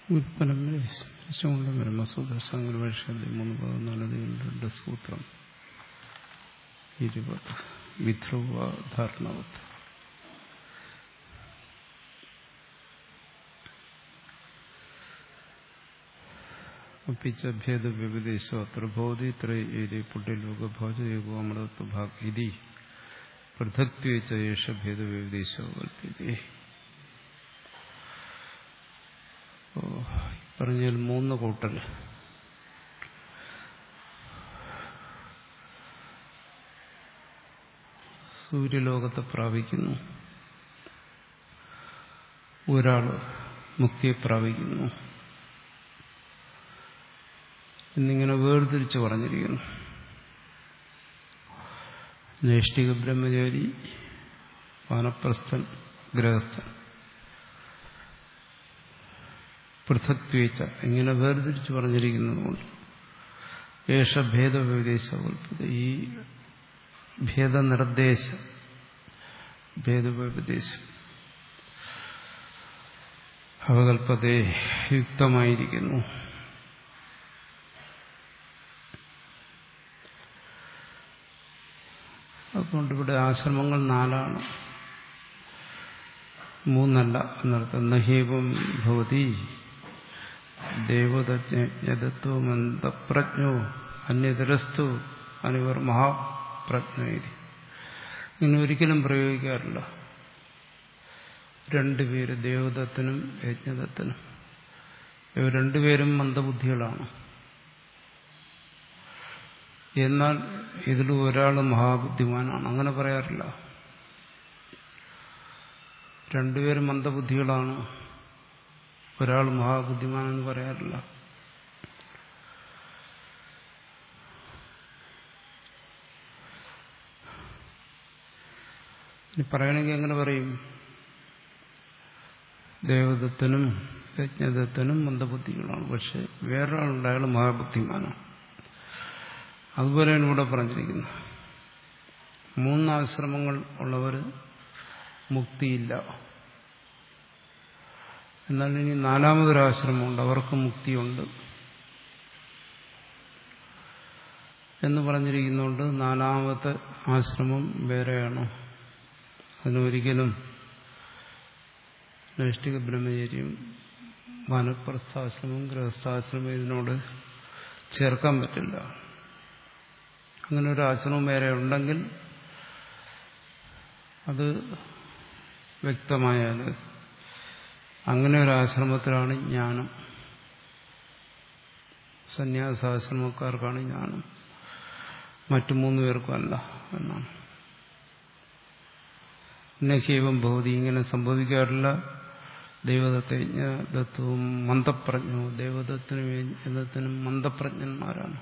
ഉത്പന്നങ്ങളുടെ ബ്രഹ്മസൂത്രശങ്കര ഭാഷയുടെ മൂന്ന് പതിനാല് രണ്ട് സൂത്രം ഇരുപത് വിധ്രുവ ധാരണവത്ത് അപ്പിച്ച ഭേദവ്യപദേശോ അത്ര ഭവതി ത്രയേരി പുണ്യലോകഭാജ യോഗോ അമൃതത്വഭാഗ് ഇതി പൃഥക്വേച്ച യേശ ഭേദവ്യപദേശോ കൽപ്പിതേ പറഞ്ഞാൽ മൂന്ന് കൂട്ടൽ സൂര്യലോകത്തെ പ്രാപിക്കുന്നു ഒരാള് മുക്തിയെ പ്രാപിക്കുന്നു എന്നിങ്ങനെ വേർതിരിച്ച് പറഞ്ഞിരിക്കുന്നു നൈഷ്ഠിക ബ്രഹ്മചാരി വാനപ്രസ്ഥൻ ഗൃഹസ്ഥൻ പൃഥക്വേച്ച ഇങ്ങനെ വേർതിരിച്ച് പറഞ്ഞിരിക്കുന്നതുകൊണ്ട് ഏഷ ഭേദവിദേശ ഈ ഭേദനിർദ്ദേശ ഭേദവിദേശം അവകൽപ്പത്തെ യുക്തമായിരിക്കുന്നു അതുകൊണ്ട് ഇവിടെ ആശ്രമങ്ങൾ നാലാണ് മൂന്നല്ല എന്നർത്ഥം നഹീവം ഭവതി ദേവതജ്ഞതത്വമന്തപ്രജ്ഞോ അന്യതരസ്തു അനിവർ മഹാപ്രജ്ഞ ഇങ്ങനെ ഒരിക്കലും പ്രയോഗിക്കാറില്ല രണ്ടുപേര് ദേവദത്തിനും യജ്ഞദത്തിനും ഇവർ രണ്ടുപേരും മന്ദബുദ്ധികളാണ് എന്നാൽ ഇതിൽ ഒരാൾ മഹാബുദ്ധിമാനാണ് അങ്ങനെ പറയാറില്ല രണ്ടുപേരും മന്ദബുദ്ധികളാണ് ഒരാൾ മഹാബുദ്ധിമാനെന്ന് പറയാറില്ല ഇനി പറയണമെങ്കിൽ എങ്ങനെ പറയും ദേവദത്തനും യജ്ഞദത്തനും മന്ദബുദ്ധികളാണ് പക്ഷെ വേറൊരാളുണ്ട് അയാൾ മഹാബുദ്ധിമാനാണ് അതുപോലെയാണ് ഇവിടെ പറഞ്ഞിരിക്കുന്നത് മൂന്നാശ്രമങ്ങൾ ഉള്ളവർ മുക്തിയില്ല എന്നാൽ ഇനി നാലാമതൊരാശ്രമമുണ്ട് അവർക്ക് മുക്തിയുണ്ട് എന്ന് പറഞ്ഞിരിക്കുന്നുണ്ട് നാലാമത്തെ ആശ്രമം വേറെയാണ് അതിനൊരിക്കലും നൈഷ്ഠിക ബ്രഹ്മചര്യം വാനപ്രസ്ഥാശ്രമം ഗൃഹസ്ഥാശ്രമം ഇതിനോട് ചേർക്കാൻ പറ്റില്ല അങ്ങനെ ഒരു ആശ്രമം വേറെ ഉണ്ടെങ്കിൽ അത് വ്യക്തമായാൽ അങ്ങനെ ഒരു ആശ്രമത്തിലാണ് ജ്ഞാനം സന്യാസാശ്രമക്കാർക്കാണ് ജ്ഞാനം മറ്റു മൂന്ന് പേർക്കും അല്ല എന്നാണ് നഹീവം ഭൗതി ഇങ്ങനെ സംഭവിക്കാറില്ല ദൈവദത്തെ ദത്വവും മന്ദപ്രജ്ഞവും ദൈവദത്തിനും യജ്ഞത്തിനും മന്ദപ്രജ്ഞന്മാരാണ്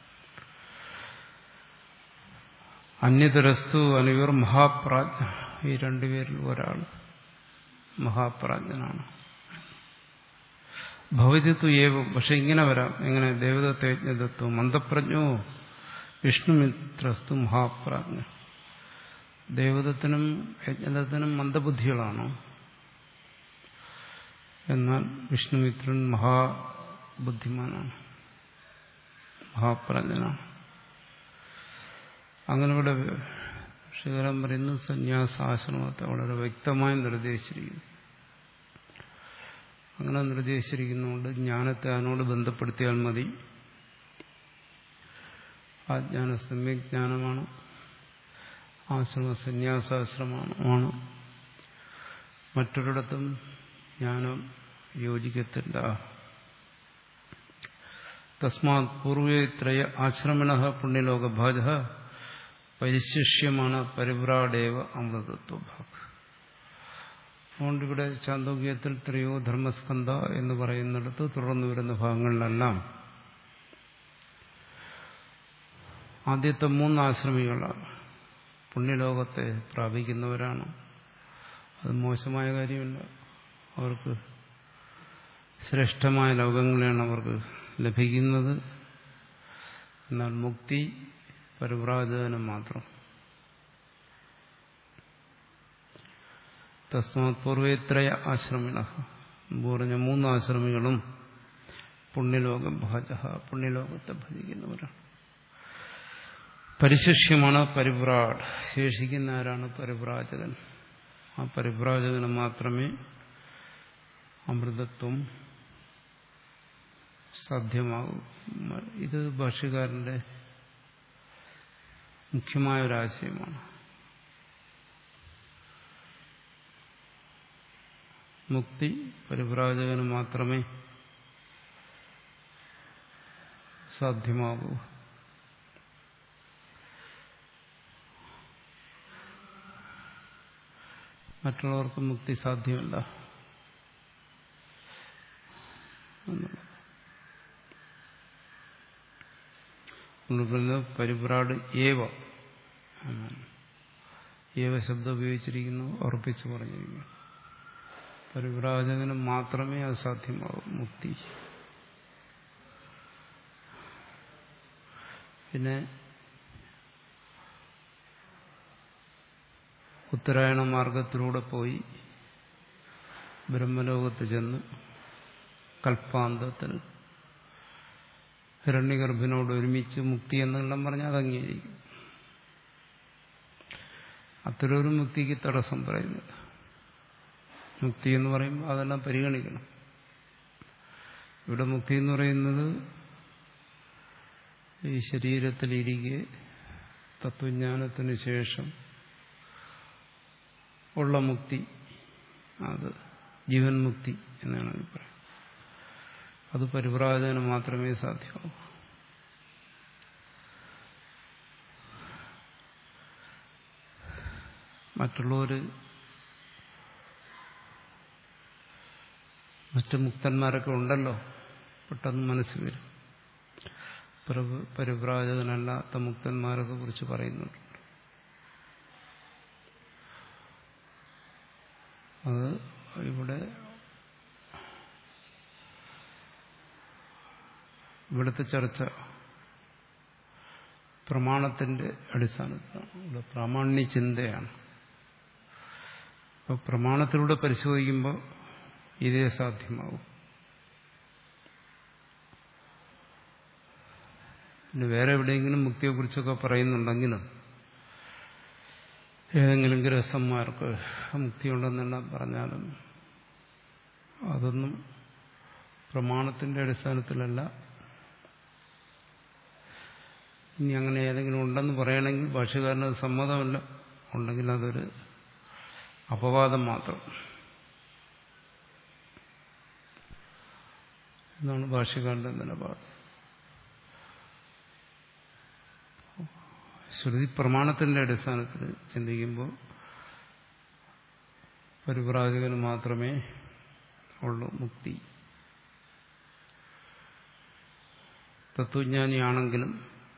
അന്യതരസ്തു അനിവർ മഹാപ്രാജ്ഞ ഈ രണ്ടുപേരിൽ ഒരാൾ മഹാപ്രാജ്ഞനാണ് ഭവതിത്വ ഏവം പക്ഷെ ഇങ്ങനെ വരാം എങ്ങനെ ദേവദത്ത യജ്ഞതത്വം മന്ദപ്രജ്ഞോ വിഷ്ണുമിത്രസ്തു മഹാപ്രാജ്ഞ ദേവദത്തിനും യജ്ഞദത്തിനും മന്ദബുദ്ധികളാണ് എന്നാൽ വിഷ്ണുമിത്രൻ മഹാബുദ്ധിമാനാണ് മഹാപ്രാജ്ഞനാണ് അങ്ങനെ ഇവിടെ ശിഖരം പറയുന്നു സന്യാസാശ്രമത്തെ വളരെ വ്യക്തമായി നിർദ്ദേശിച്ചിരിക്കുന്നു അങ്ങനെ നിർദ്ദേശിച്ചിരിക്കുന്നുകൊണ്ട് ജ്ഞാനത്തെ അതിനോട് ബന്ധപ്പെടുത്തിയാൽ മതി ആ ജ്ഞാന സമ്യജ്ഞാനമാണ് ആശ്രമ സന്യാസാശ്രമമാണ് ആണ് മറ്റൊരിടത്തും ജ്ഞാനം യോജിക്കത്തില്ല തസ്മാത് പൂർവേത്രയ ആശ്രമണ പുണ്യലോകഭാജ പരിശിഷ്യമാണ് പരിഭ്രാടേവ അമൃതത്വഭാഗ് അതുകൊണ്ട് ഇവിടെ ചാന്തോക്യത്തിൽ ത്രയോ ധർമ്മസ്കന്ധ എന്ന് പറയുന്നിടത്ത് തുടർന്നു വരുന്ന ഭാഗങ്ങളിലെല്ലാം ആദ്യത്തെ മൂന്ന് ആശ്രമികളാണ് പുണ്യലോകത്തെ പ്രാപിക്കുന്നവരാണ് അത് മോശമായ കാര്യമല്ല അവർക്ക് ശ്രേഷ്ഠമായ ലോകങ്ങളെയാണ് അവർക്ക് ലഭിക്കുന്നത് എന്നാൽ മുക്തി പരിവ്രാജകനം മാത്രം തസ്മാത് പൂർവേത്രയ ആശ്രമിണ മുമ്പ് പറഞ്ഞ മൂന്ന് ആശ്രമികളും പുണ്യലോകം ഭജ പുണ്യലോകത്തെ ഭജിക്കുന്നവരാണ് പരിശിഷ്യമാണ് പരിവ്രാട് ശേഷിക്കുന്ന ആരാണ് പരിവ്രാജകൻ ആ പരിവ്രാജകന് മാത്രമേ അമൃതത്വം സാധ്യമാകൂ ഇത് ഭാഷ്യകാരന്റെ മുഖ്യമായ ഒരാശയമാണ് മുക്തി പരിവ്രാജകന് മാത്രമേ സാധ്യമാകൂ മറ്റുള്ളവർക്ക് മുക്തി സാധ്യമല്ല പരിഭ്രാട് ഏവ ഏവ ശബ്ദം ഉപയോഗിച്ചിരിക്കുന്നു ഉറപ്പിച്ചു പറഞ്ഞിരിക്കുന്നു പരിവ്രാജകന് മാത്രമേ അത് സാധ്യമാകൂ മുക്തി പിന്നെ ഉത്തരായണ മാർഗത്തിലൂടെ പോയി ബ്രഹ്മലോകത്ത് ചെന്ന് കൽപ്പാന്തത്തിൽ ഹിരണ്യഗർഭനോട് ഒരുമിച്ച് മുക്തി എന്നെല്ലാം പറഞ്ഞാൽ അത് അംഗീകരിക്കും അത്തരൊരു മുക്തിക്ക് തടസ്സം പറയുന്നില്ല മുക്തി എന്ന് പറയുമ്പോൾ അതെല്ലാം പരിഗണിക്കണം ഇവിടെ മുക്തി എന്ന് പറയുന്നത് ഈ ശരീരത്തിലിരിക്കെ തത്വജ്ഞാനത്തിന് ശേഷം ഉള്ള മുക്തി അത് ജീവൻ മുക്തി എന്നാണ് അഭിപ്രായം അത് പരിപ്രാജനം മാത്രമേ സാധ്യമാവൂ മറ്റുള്ളവർ മറ്റു മുക്തന്മാരൊക്കെ ഉണ്ടല്ലോ പെട്ടെന്ന് മനസ്സിൽ വരും പരിപ്രാജകനല്ലാത്ത മുക്തന്മാരൊക്കെ കുറിച്ച് പറയുന്നുണ്ട് അത് ഇവിടെ ഇവിടുത്തെ ചർച്ച പ്രമാണത്തിന്റെ അടിസ്ഥാനത്തിലാണ് ഇവിടെ പ്രാമാണ്യ ചിന്തയാണ് അപ്പോൾ പ്രമാണത്തിലൂടെ പരിശോധിക്കുമ്പോൾ ഇതേ സാധ്യമാവും പിന്നെ വേറെ എവിടെയെങ്കിലും മുക്തിയെക്കുറിച്ചൊക്കെ പറയുന്നുണ്ടെങ്കിലും ഏതെങ്കിലും ഗൃഹസ്ഥന്മാർക്ക് മുക്തിയുണ്ടെന്നെല്ലാം പറഞ്ഞാലും അതൊന്നും പ്രമാണത്തിന്റെ അടിസ്ഥാനത്തിലല്ല ഇനി അങ്ങനെ ഏതെങ്കിലും ഉണ്ടെന്ന് പറയണമെങ്കിൽ ഭാഷകാരന് സമ്മതമല്ല ഉണ്ടെങ്കിൽ അതൊരു അപവാദം മാത്രം എന്നാണ് ഭാഷകാരന്റെ നിലപാട് ശ്രുതി പ്രമാണത്തിന്റെ അടിസ്ഥാനത്തിൽ ചിന്തിക്കുമ്പോൾ പരിപ്രാജകന് മാത്രമേ ഉള്ളൂ മുക്തി തത്വജ്ഞാനിയാണെങ്കിലും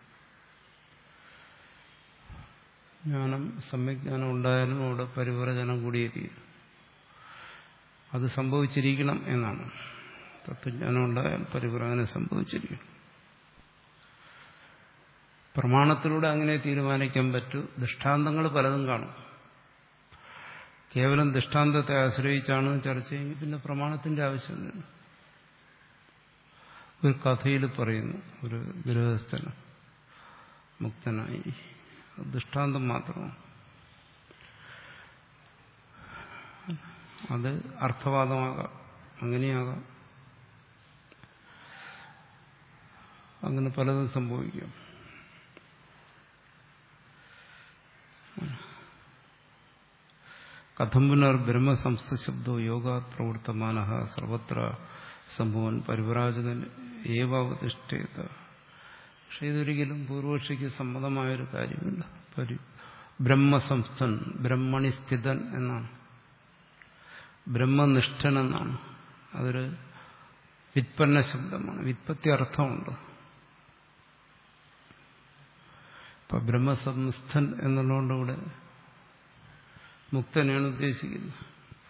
ജ്ഞാനം സമ്യജ്ഞാനം ഉണ്ടായാലും അവിടെ പരിവ്രജനം കൂടിയേ തീരും അത് സംഭവിച്ചിരിക്കണം എന്നാണ് തത്വജ്ഞാനം ഉണ്ടായാൽ പരിവ്രജനം സംഭവിച്ചിരിക്കണം പ്രമാണത്തിലൂടെ അങ്ങനെ തീരുമാനിക്കാൻ പറ്റൂ ദൃഷ്ടാന്തങ്ങൾ പലതും കാണും കേവലം ദൃഷ്ടാന്തത്തെ ആശ്രയിച്ചാണ് ചർച്ച ചെയ്യുന്നത് പിന്നെ പ്രമാണത്തിന്റെ ആവശ്യമില്ല ഒരു കഥയിൽ പറയുന്നു ഒരു ഗൃഹസ്ഥന് മുക്തനായി ദൃഷ്ടാന്തം മാത്രമാണ് അത് അർത്ഥവാദമാകാം അങ്ങനെയാകാം അങ്ങനെ പലതും സംഭവിക്കും കഥം പുനർ ബ്രഹ്മസംസ്ഥശബ്ദോ യോഗ പ്രവർത്തമാന സർവത്ര സംഭവൻ പരിവരാജകൻ ഏവാവതിഷ്ഠേത പക്ഷെ ഇതൊരിക്കലും പൂർവക്ഷിക്ക് സമ്മതമായൊരു കാര്യമില്ല പരി ബ്രഹ്മസംസ്ഥൻ ബ്രഹ്മണി സ്ഥിതൻ എന്നാണ് ബ്രഹ്മനിഷ്ഠൻ എന്നാണ് അതൊരു വിത്പന്ന ശബ്ദമാണ് വിത്പത്തി അർത്ഥമുണ്ട് ഇപ്പൊ ബ്രഹ്മസംസ്ഥൻ എന്നുള്ളതുകൊണ്ട് ഇവിടെ മുക്തനെയാണ് ഉദ്ദേശിക്കുന്നത്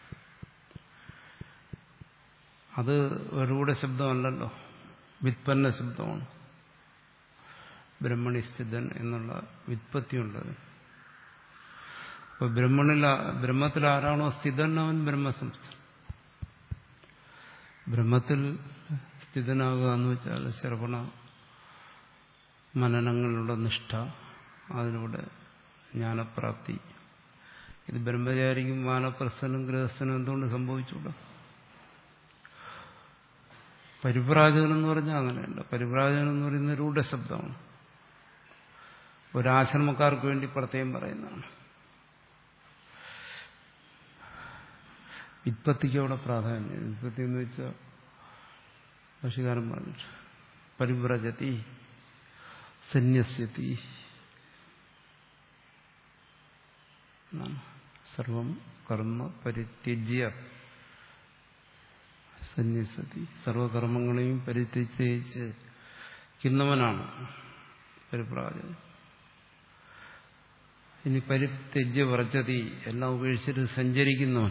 അത് ഒരുകൂടെ ശബ്ദമല്ലല്ലോ വിത്പന്ന ശബ്ദമാണ് ബ്രഹ്മണി സ്ഥിതൻ എന്നുള്ള വിത്പത്തിയുണ്ട് അപ്പൊ ബ്രഹ്മണിൽ ബ്രഹ്മത്തിൽ ആരാണോ സ്ഥിതൻ അവൻ ബ്രഹ്മസംസ്ഥൻ ബ്രഹ്മത്തിൽ സ്ഥിതനാകുക എന്ന് വെച്ചാൽ ശ്രവണ മനനങ്ങളുടെ നിഷ്ഠ അതിലൂടെ ജ്ഞാനപ്രാപ്തി ഇത് ബ്രഹ്മചാരിക്കും വാനപ്രസ്ഥനും ഗൃഹസ്ഥനും എന്തുകൊണ്ട് സംഭവിച്ചുകൂടാ പരിപ്രാജകൻ എന്ന് പറഞ്ഞാൽ അങ്ങനെയല്ല പരിപ്രാജകൻ എന്ന് പറയുന്ന രൂഢശബ്ദമാണ് ഒരാശ്രമക്കാർക്ക് വേണ്ടി പ്രത്യേകം പറയുന്നതാണ് വിത്പത്തിക്ക് അവിടെ പ്രാധാന്യം വിത്പത്തി എന്ന് വെച്ചാൽ ഭക്ഷ്യകാരൻ പറഞ്ഞിട്ട് പരിവ്രജതി സന്യസ്യതി സർവം കർമ്മ പരിത്യജ്യ സന്യസതി സർവകർമ്മങ്ങളെയും പരിത്യജിച്ച് കിന്നവനാണ് പരിപ്രാജകൻ ഇനി പരിത്യജ്യ വ്രജതി എല്ലാം ഉപേക്ഷിച്ചിട്ട് സഞ്ചരിക്കുന്നവൻ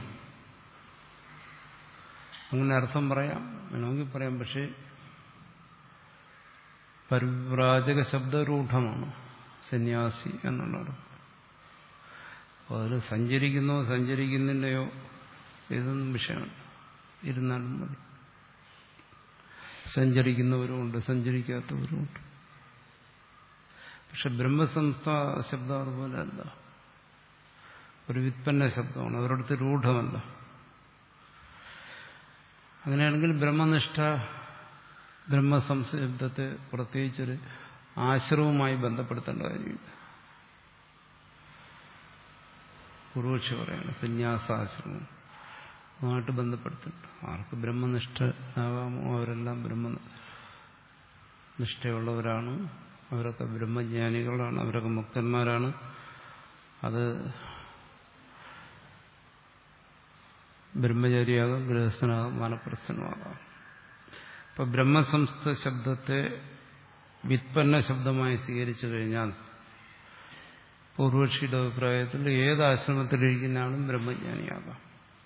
അങ്ങനെ അർത്ഥം പറയാം വേണമെങ്കിൽ പറയാം പക്ഷേ പരിവ്രാജക ശബ്ദരൂഢമാണ് സന്യാസി എന്നുള്ളത് അപ്പോൾ അതിൽ സഞ്ചരിക്കുന്നോ സഞ്ചരിക്കുന്നില്ലയോ ഇതൊന്നും വിഷയമാണ് ഇരുന്നാലും മതി സഞ്ചരിക്കുന്നവരുമുണ്ട് സഞ്ചരിക്കാത്തവരുമുണ്ട് പക്ഷെ ബ്രഹ്മസംസ്ഥ ശബ്ദം അതുപോലെ അല്ല ഒരു വിത്പന്ന ശബ്ദമാണ് അവരടുത്ത് രൂഢമല്ല അങ്ങനെയാണെങ്കിൽ ബ്രഹ്മനിഷ്ഠ ബ്രഹ്മസംശബ്ദത്തെ പ്രത്യേകിച്ചൊരു ആശ്രമവുമായി ബന്ധപ്പെടുത്തേണ്ട കാര്യമില്ല പൂർവക്ഷി പറയാണ് സന്യാസാശ്രമം അതുമായിട്ട് ബന്ധപ്പെടുത്തുന്നുണ്ട് ആർക്ക് ബ്രഹ്മനിഷ്ഠ ആകാമോ അവരെല്ലാം ബ്രഹ്മ നിഷ്ഠയുള്ളവരാണ് അവരൊക്കെ ബ്രഹ്മജ്ഞാനികളാണ് അവരൊക്കെ മുക്തന്മാരാണ് അത് ബ്രഹ്മചാരിയാകാം ഗൃഹസ്ഥനാകാം വാനപ്രസ്ഥനുമാകാം ഇപ്പൊ ബ്രഹ്മസംസ്ഥ ശബ്ദത്തെ വിത്പന്ന ശബ്ദമായി സ്വീകരിച്ചു കഴിഞ്ഞാൽ പൂർവക്ഷിയുടെ അഭിപ്രായത്തിൽ ഏത് ആശ്രമത്തിലിരിക്കുന്നയാളും ബ്രഹ്മജ്ഞാനിയാകാം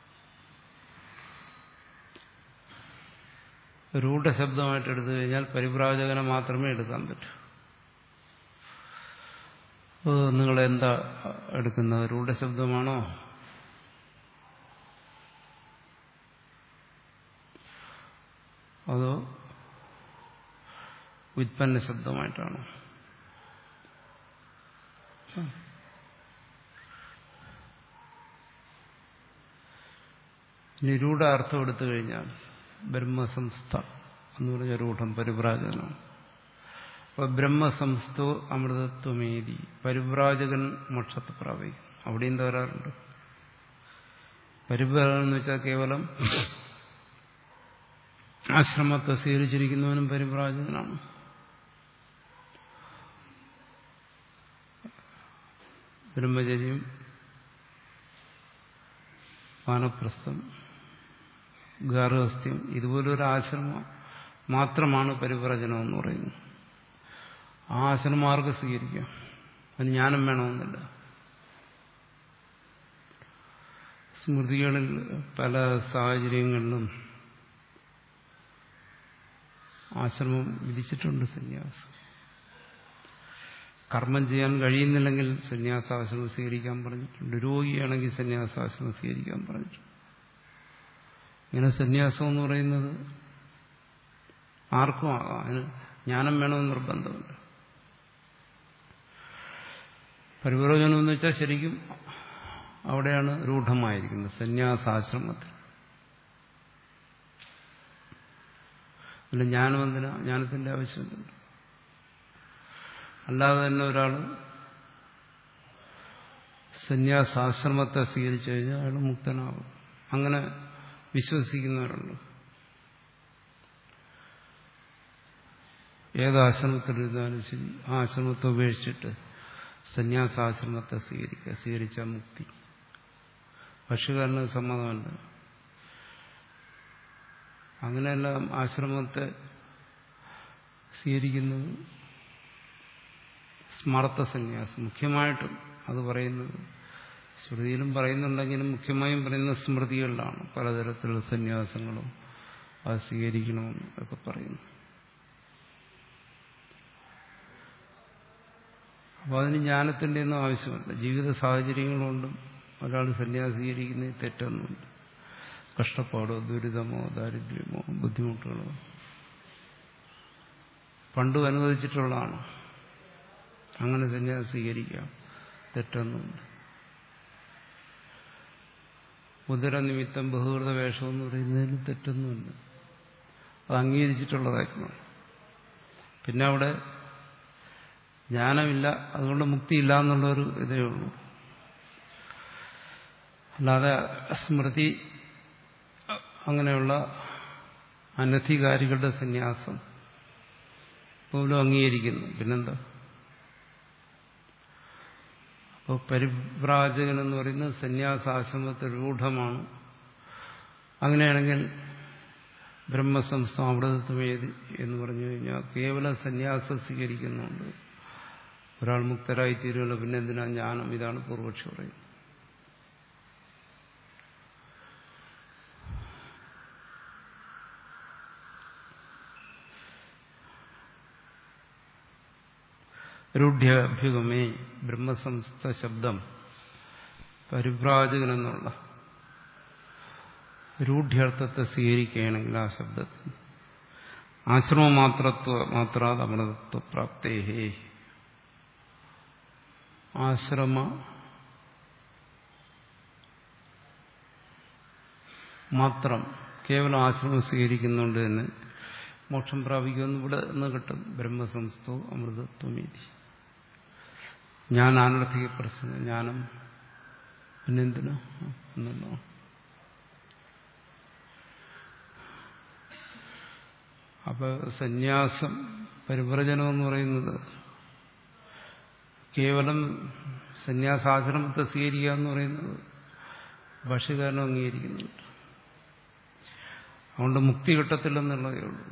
രൂഢശബ്ദമായിട്ട് എടുത്തു കഴിഞ്ഞാൽ പരിപ്രാജകനെ മാത്രമേ എടുക്കാൻ പറ്റൂ നിങ്ങൾ എന്താ എടുക്കുന്നത് രൂഢശബ്ദമാണോ അതോ വിത്പന്ന ശബ്ദമായിട്ടാണോ നിരൂഢ അർത്ഥം എടുത്തു കഴിഞ്ഞാൽ ബ്രഹ്മസംസ്ഥ എന്ന് പറഞ്ഞ രൂഢം പരിവ്രാജകനാണ് അപ്പൊ ബ്രഹ്മസംസ്ഥോ അമൃതത്വമേതി പരിവ്രാജകൻ മോക്ഷത്തെ പ്രാപിക്കും അവിടെയും തകരാറുണ്ട് പരിവ്രാജകൻ എന്ന് വെച്ചാൽ കേവലം ആശ്രമത്തെ സ്വീകരിച്ചിരിക്കുന്നവനും പരിവ്രാജകനാണ് ബ്രഹ്മചര്യം വാനപ്രസ്ഥം ഗാർഹസ്ഥ്യം ഇതുപോലൊരു ആശ്രമം മാത്രമാണ് പരിവ്രജനം എന്ന് പറയുന്നത് ആ ആശ്രമം ആർക്ക് സ്വീകരിക്കാം അതിന് ജ്ഞാനം വേണമെന്നില്ല സ്മൃതികളിൽ പല സാഹചര്യങ്ങളിലും ആശ്രമം വിധിച്ചിട്ടുണ്ട് സന്യാസം കർമ്മം ചെയ്യാൻ കഴിയുന്നില്ലെങ്കിൽ സന്യാസാശ്രമം സ്വീകരിക്കാൻ പറഞ്ഞിട്ടുണ്ട് രോഗിയാണെങ്കിൽ സന്യാസാശ്രമം സ്വീകരിക്കാൻ പറഞ്ഞിട്ടുണ്ട് ഇങ്ങനെ സന്യാസം എന്ന് പറയുന്നത് ആർക്കും ആകാം അതിന് ജ്ഞാനം വേണമെന്ന് നിർബന്ധമുണ്ട് പരിപ്രയോജനം എന്ന് വെച്ചാൽ ശരിക്കും അവിടെയാണ് രൂഢമായിരിക്കുന്നത് സന്യാസാശ്രമത്തിൽ അല്ല ജ്ഞാനം എന്തിനാ ജ്ഞാനത്തിന്റെ ആവശ്യമില്ല അല്ലാതെ തന്നെ ഒരാൾ സന്യാസാശ്രമത്തെ സ്വീകരിച്ചു കഴിഞ്ഞാൽ അയാൾ മുക്തനാകും അങ്ങനെ വിശ്വസിക്കുന്നവരുണ്ട് ഏത് ആശ്രമത്തിലിരുന്നാലും ശരി ആ ആശ്രമത്തെ ഉപേക്ഷിച്ചിട്ട് സന്യാസാശ്രമത്തെ സ്വീകരിക്കുക സ്വീകരിച്ച മുക്തി ഭക്ഷ്യകാരന് സമ്മതമല്ല അങ്ങനെയെല്ലാം ആശ്രമത്തെ സ്വീകരിക്കുന്നത് സ്മാർത്ഥ സന്യാസം മുഖ്യമായിട്ടും അത് പറയുന്നത് ശ്രുതിയിലും പറയുന്നുണ്ടെങ്കിലും മുഖ്യമായും പറയുന്ന സ്മൃതികളിലാണ് പലതരത്തിലുള്ള സന്യാസങ്ങളും അത് സ്വീകരിക്കണമെന്ന് ഒക്കെ പറയുന്നു അപ്പോൾ അതിന് ജ്ഞാനത്തിൻ്റെ ഒന്നും ആവശ്യമില്ല ജീവിത സാഹചര്യങ്ങളുകൊണ്ടും ഒരാൾ സന്യാസീകരിക്കുന്നത് തെറ്റൊന്നുമില്ല കഷ്ടപ്പാടോ ദുരിതമോ ദാരിദ്ര്യമോ ബുദ്ധിമുട്ടുകളോ പണ്ടും അനുവദിച്ചിട്ടുള്ളതാണ് അങ്ങനെ സന്യാസം സ്വീകരിക്കാം തെറ്റൊന്നുമില്ല ഉദരനിമിത്തം ബഹുകൃത വേഷം എന്ന് പറയുന്നതിന് തെറ്റൊന്നുമില്ല അത് അംഗീകരിച്ചിട്ടുള്ള കാര്യമാണ് പിന്നെ അവിടെ ജ്ഞാനമില്ല അതുകൊണ്ട് മുക്തിയില്ല എന്നുള്ളൊരു ഇതേ ഉള്ളൂ അല്ലാതെ സ്മൃതി അങ്ങനെയുള്ള അനധികാരികളുടെ സന്യാസം പോലും അംഗീകരിക്കുന്നു പിന്നെന്താ അപ്പോൾ പരിവ്രാജകൻ എന്ന് പറയുന്നത് സന്യാസാശ്രമത്തെ രൂഢമാണ് അങ്ങനെയാണെങ്കിൽ ബ്രഹ്മസംസ്ഥം അമൃതത്വമേത് എന്ന് പറഞ്ഞു കഴിഞ്ഞാൽ കേവലം സന്യാസം സ്വീകരിക്കുന്നുണ്ട് ഒരാൾ മുക്തരായി തീരുമല്ലോ പിന്നെ എന്തിനാ ജ്ഞാനം ഇതാണ് പൂർവക്ഷി പറയുന്നത് രൂഢ്യഭ്യുഗമേ ബ്രഹ്മസംസ്ഥ ശബ്ദം പരിഭ്രാജകൻ എന്നുള്ള രൂഢ്യർത്ഥത്തെ സ്വീകരിക്കുകയാണെങ്കിൽ ആ ശബ്ദത്തിന് ആശ്രമ മാത്രത്വ മാത്രാത് അമൃതത്വ പ്രാപ്തേഹേ ആശ്രമ മാത്രം കേവലം ആശ്രമം സ്വീകരിക്കുന്നുണ്ട് തന്നെ മോക്ഷം പ്രാപിക്കുമെന്ന് ഇവിടെ നിന്ന് കിട്ടും ബ്രഹ്മസംസ്ഥോ അമൃതത്വമീതി ഞാൻ അനർത്ഥിക്കപ്പെടുന്നത് ജ്ഞാനം പിന്നെന്തിനാ എന്നല്ലോ അപ്പൊ സന്യാസം പരിവ്രജനം എന്ന് പറയുന്നത് കേവലം സന്യാസാശ്രമത്തെ സ്വീകരിക്കുക എന്ന് പറയുന്നത് ഭാഷകാരനും അംഗീകരിക്കുന്നുണ്ട് അതുകൊണ്ട് മുക്തി കിട്ടത്തില്ലെന്നുള്ളതേ ഉള്ളൂ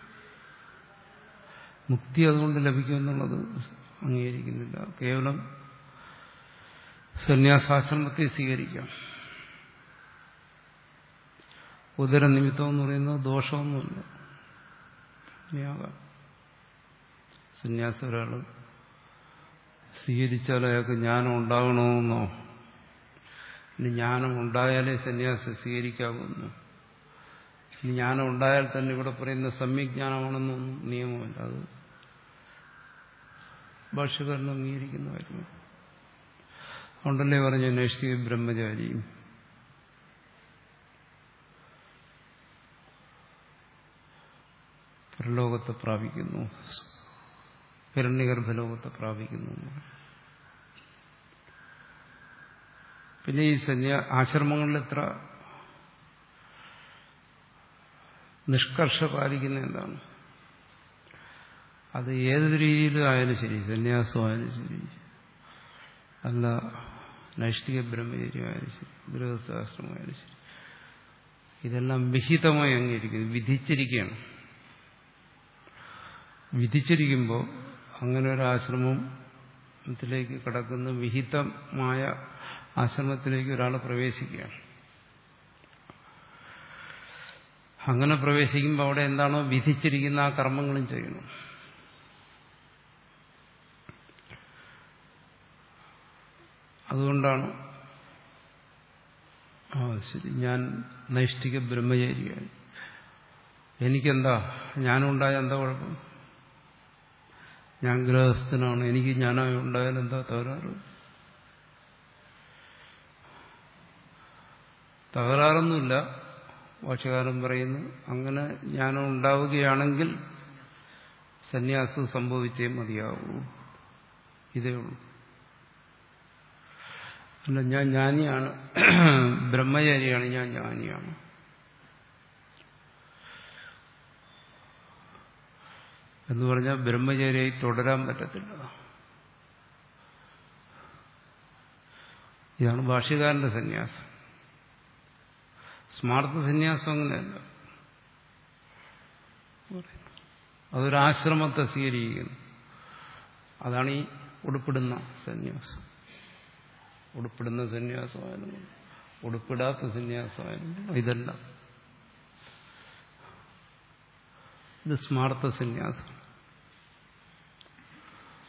മുക്തി അതുകൊണ്ട് ലഭിക്കുമെന്നുള്ളത് അംഗീകരിക്കുന്നില്ല കേവലം സന്യാസാശ്രമത്തെ സ്വീകരിക്കാം ഉദരനിമിത്തം എന്ന് പറയുന്നത് ദോഷമൊന്നുമില്ല ഇനിയാകാം സന്യാസം ഒരാൾ സ്വീകരിച്ചാൽ അയാൾക്ക് ജ്ഞാനം ഉണ്ടാകണമെന്നോ ഇനി ജ്ഞാനം ഉണ്ടായാലേ സന്യാസം സ്വീകരിക്കാവുന്നു ഇനി ജ്ഞാനം ഉണ്ടായാൽ തന്നെ ഇവിടെ പറയുന്ന സമ്യജ്ഞാനമാണെന്നൊന്നും നിയമമില്ല അത് ഭാഷകാരനും അംഗീകരിക്കുന്ന കാര്യമാണ് അതുകൊണ്ടല്ലേ പറഞ്ഞ നൈഷ്ഠിക ബ്രഹ്മചാരിയും പരലോകത്തെ പ്രാപിക്കുന്നു ഹിരണ്യഗർഭലോകത്തെ പ്രാപിക്കുന്നു പിന്നെ ഈ സന്യാ ആശ്രമങ്ങളിൽ എത്ര നിഷ്കർഷ പാലിക്കുന്ന എന്താണ് അത് ഏത് രീതിയിലായാലും ശരി സന്യാസമായാലും ശരി അല്ല നൈഷ്ഠിക ബ്രഹ്മചര്യമായാലും ശരി ഗൃഹസ്ഥാശ്രമമായാലും ശരി ഇതെല്ലാം വിഹിതമായി അംഗീകരിക്കുന്നു വിധിച്ചിരിക്കുകയാണ് വിധിച്ചിരിക്കുമ്പോൾ അങ്ങനെ ഒരു ആശ്രമത്തിലേക്ക് കടക്കുന്ന വിഹിതമായ ആശ്രമത്തിലേക്ക് ഒരാൾ പ്രവേശിക്കുകയാണ് അങ്ങനെ പ്രവേശിക്കുമ്പോൾ അവിടെ എന്താണോ വിധിച്ചിരിക്കുന്ന ആ കർമ്മങ്ങളും ചെയ്യണം അതുകൊണ്ടാണ് ആ ശരി ഞാൻ നൈഷ്ഠിക ബ്രഹ്മചാരിയാണ് എനിക്കെന്താ ഞാനുണ്ടായ എന്താ കുഴപ്പം ഞാൻ ഗൃഹസ്ഥനാണ് എനിക്ക് ജ്ഞാനമായി ഉണ്ടായാൽ എന്താ തകരാറ് തകരാറൊന്നുമില്ല ഭാഷകാരൻ പറയുന്നു അങ്ങനെ ജ്ഞാനം ഉണ്ടാവുകയാണെങ്കിൽ സന്യാസം സംഭവിച്ചേ മതിയാവൂ ഇതേ ഉള്ളൂ അല്ല ഞാൻ ജ്ഞാനിയാണ് ബ്രഹ്മചാരിയാണ് ഞാൻ ജ്ഞാനിയാണ് എന്ന് പറഞ്ഞാൽ ബ്രഹ്മചാരിയായി തുടരാൻ പറ്റത്തില്ല ഇതാണ് ഭാഷ്യകാരന്റെ സന്യാസം സ്മാർത്ഥ സന്യാസം അങ്ങനെയല്ല അതൊരാശ്രമത്തെ സ്വീകരിക്കുന്നു അതാണ് ഈ ഉടുപ്പിടുന്ന സന്യാസം ഉടുപ്പിടുന്ന സന്യാസമായാലും ഉടുപ്പിടാത്ത സന്യാസമായാലും ഇതെല്ലാം ഇത് സ്മാർത്ഥ സന്യാസം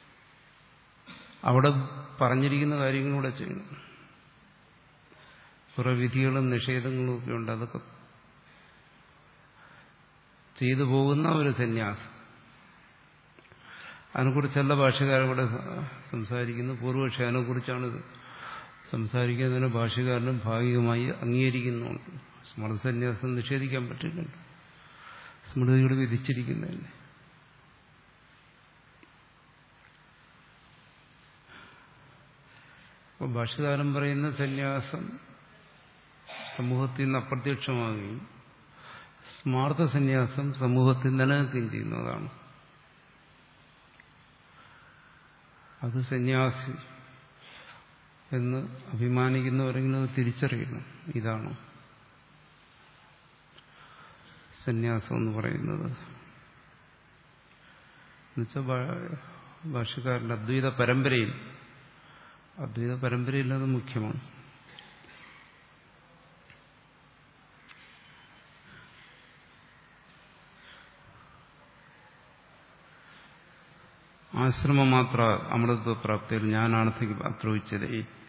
അവിടെ പറഞ്ഞിരിക്കുന്ന കാര്യങ്ങളൂടെ ചെയ്യണം കുറെ വിധികളും നിഷേധങ്ങളും ഒക്കെ ഉണ്ട് അതൊക്കെ ചെയ്തു പോകുന്ന ഒരു സന്യാസം അതിനെക്കുറിച്ചല്ല ഭാഷകാരൻ കൂടെ സംസാരിക്കുന്നു പൂർവപക്ഷി അതിനെക്കുറിച്ചാണ് സംസാരിക്കുന്നതിന് ഭാഷകാരനും ഭാഗികമായി അംഗീകരിക്കുന്നുണ്ട് സ്മൃതി സന്യാസം നിഷേധിക്കാൻ പറ്റില്ലല്ലോ സ്മൃതികൾ വിധിച്ചിരിക്കുന്നതല്ലേ അപ്പോൾ ഭാഷകാരൻ പറയുന്ന സന്യാസം സമൂഹത്തിൽ നിന്ന് അപ്രത്യക്ഷമാകുകയും സ്മാർത്ഥ സന്യാസം സമൂഹത്തിൽ നിലനിൽക്കുകയും ചെയ്യുന്നതാണ് അത് സന്യാസി എന്ന് അഭിമാനിക്കുന്നവരെങ്കിലും അത് തിരിച്ചറിയണം ഇതാണ് സന്യാസം എന്ന് പറയുന്നത് എന്നുവെച്ചാൽ ഭാഷക്കാരൻ്റെ അദ്വൈത പരമ്പരയിൽ അദ്വൈത പരമ്പരയിൽ അത് മുഖ്യമാണ് ആശ്രമം മാത്ര അമൃതത്വ പ്രാപ്തിയിൽ ഞാനാണ് അത്രോഹിച്ചത്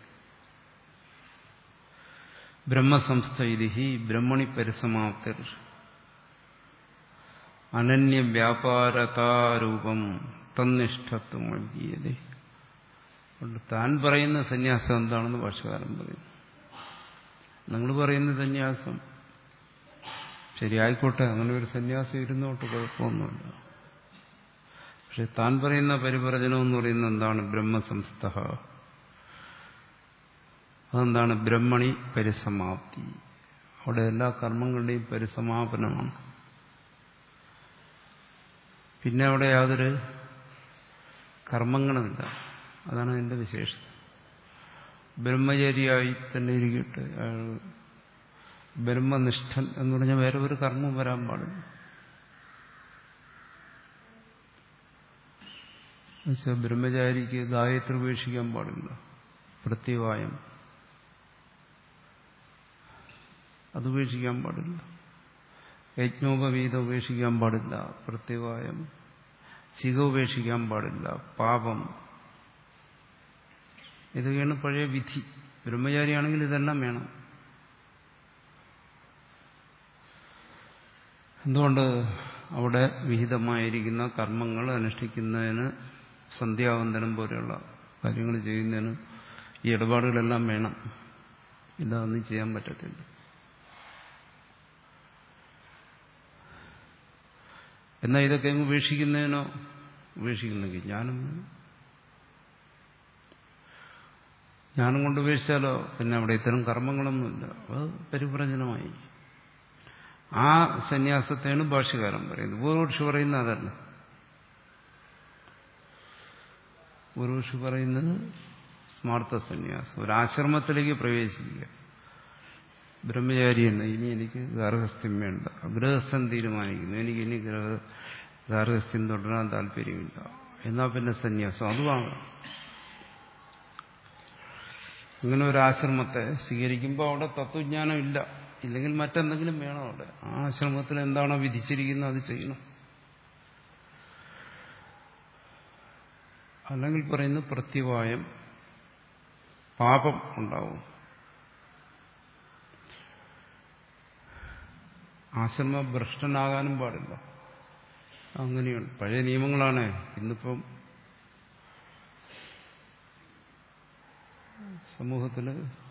ബ്രഹ്മസംസ്ഥൈതി ബ്രഹ്മണി പരിസമാപ്തിർ അനന്യവ്യാപാരതാരൂപം തന്നിഷ്ഠത്വം നൽകിയത് താൻ പറയുന്ന സന്യാസം എന്താണെന്ന് ഭാഷകാരൻ പറയുന്നു നിങ്ങൾ പറയുന്ന സന്യാസം ശരിയായിക്കോട്ടെ അങ്ങനെ ഒരു സന്യാസം ഇരുന്നോട്ട് കുഴപ്പമൊന്നുമില്ല പക്ഷെ താൻ പറയുന്ന പരിവർജനം എന്ന് പറയുന്നത് എന്താണ് ബ്രഹ്മസംസ്ഥ അതെന്താണ് ബ്രഹ്മണി പരിസമാപ്തി അവിടെ എല്ലാ കർമ്മങ്ങളുടെയും പരിസമാപനമാണ് പിന്നെ അവിടെ യാതൊരു കർമ്മങ്ങളുമില്ല അതാണ് അതിന്റെ വിശേഷത ബ്രഹ്മചാരിയായി തന്നെ ഇരിക്കട്ടെ അയാൾ ബ്രഹ്മനിഷ്ഠൻ എന്ന് പറഞ്ഞാൽ വേറെ ഒരു കർമ്മം വരാൻ പാടില്ല എന്നുവെച്ചാൽ ബ്രഹ്മചാരിക്ക് ഗായത്രി ഉപേക്ഷിക്കാൻ പാടില്ല പ്രത്യവായം അത് ഉപേക്ഷിക്കാൻ പാടില്ല യജ്ഞോപവീതം ഉപേക്ഷിക്കാൻ പാടില്ല പ്രത്യവായം ശിഖ ഉപേക്ഷിക്കാൻ പാടില്ല പാപം ഇതൊക്കെയാണ് പഴയ വിധി ബ്രഹ്മചാരിയാണെങ്കിൽ ഇതെല്ലാം വേണം എന്തുകൊണ്ട് അവിടെ വിഹിതമായിരിക്കുന്ന കർമ്മങ്ങൾ അനുഷ്ഠിക്കുന്നതിന് സന്ധ്യാവന്തനം പോലെയുള്ള കാര്യങ്ങൾ ചെയ്യുന്നതിന് ഈ ഇടപാടുകളെല്ലാം വേണം ഇതൊന്നും ചെയ്യാൻ പറ്റത്തില്ല എന്നാൽ ഇതൊക്കെ അങ്ങ് ഉപേക്ഷിക്കുന്നതിനോ ഉപേക്ഷിക്കുന്നെങ്കിൽ ജ്ഞാനം ജ്ഞാനം കൊണ്ട് ഉപേക്ഷിച്ചാലോ പിന്നെ അവിടെ ഇത്തരം കർമ്മങ്ങളൊന്നുമില്ല അത് പരിപ്രജനമായി ആ സന്യാസത്തെയാണ് ഭാഷ്യകാരൻ പറയുന്നത് പൂർവക്ഷി പറയുന്ന അതല്ല പൂർവക്ഷി പറയുന്നത് സ്മാർത്ഥ സന്യാസം ഒരു ആശ്രമത്തിലേക്ക് പ്രവേശിക്കുക ബ്രഹ്മചാരി എന്ന് ഇനി എനിക്ക് ഗാർഹസ്ഥ്യം വേണ്ട ഗൃഹസ്ഥൻ തീരുമാനിക്കുന്നു എനിക്ക് ഇനി ഗൃഹ ഗാർഹസ്ഥ്യം തുടരാൻ താല്പര്യമില്ല എന്നാൽ പിന്നെ സന്യാസം അത് വാങ്ങാം ഇങ്ങനെ ഒരു ആശ്രമത്തെ സ്വീകരിക്കുമ്പോൾ അവിടെ തത്വജ്ഞാനം ഇല്ല ഇല്ലെങ്കിൽ മറ്റെന്തെങ്കിലും വേണം അവിടെ ആ ആശ്രമത്തിൽ എന്താണോ വിധിച്ചിരിക്കുന്നത് അത് ചെയ്യണം അല്ലെങ്കിൽ പറയുന്നു പ്രത്യവായം പാപം ഉണ്ടാവും ആശ്രമ ഭ്രഷ്ടനാകാനും പാടില്ല അങ്ങനെയുണ്ട് പഴയ നിയമങ്ങളാണ് ഇന്നിപ്പം സമൂഹത്തിൽ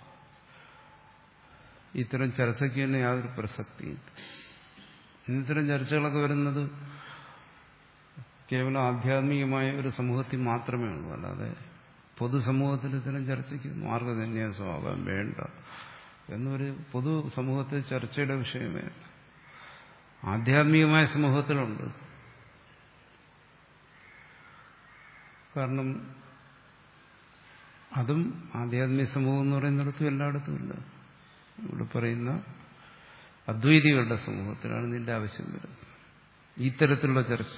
ഇത്തരം ചർച്ചയ്ക്ക് തന്നെ യാതൊരു പ്രസക്തിയില്ല ഇത്തരം ചർച്ചകളൊക്കെ വരുന്നത് കേവലം ആധ്യാത്മികമായ ഒരു സമൂഹത്തിൽ മാത്രമേ ഉള്ളൂ അല്ലാതെ പൊതുസമൂഹത്തിൽ ഇത്തരം ചർച്ചയ്ക്ക് മാർഗസന്യാസമാകാൻ വേണ്ട എന്നൊരു പൊതു സമൂഹത്തിൽ ചർച്ചയുടെ വിഷയമേ ആധ്യാത്മികമായ സമൂഹത്തിലുണ്ട് കാരണം അതും ആധ്യാത്മിക സമൂഹം എന്ന് പറയുന്നിടത്തും എല്ലായിടത്തും ഇല്ല ഇവിടെ പറയുന്ന അദ്വൈതികളുടെ സമൂഹത്തിലാണ് നിന്റെ ആവശ്യം വരുന്നത് ഈ തരത്തിലുള്ള ചർച്ച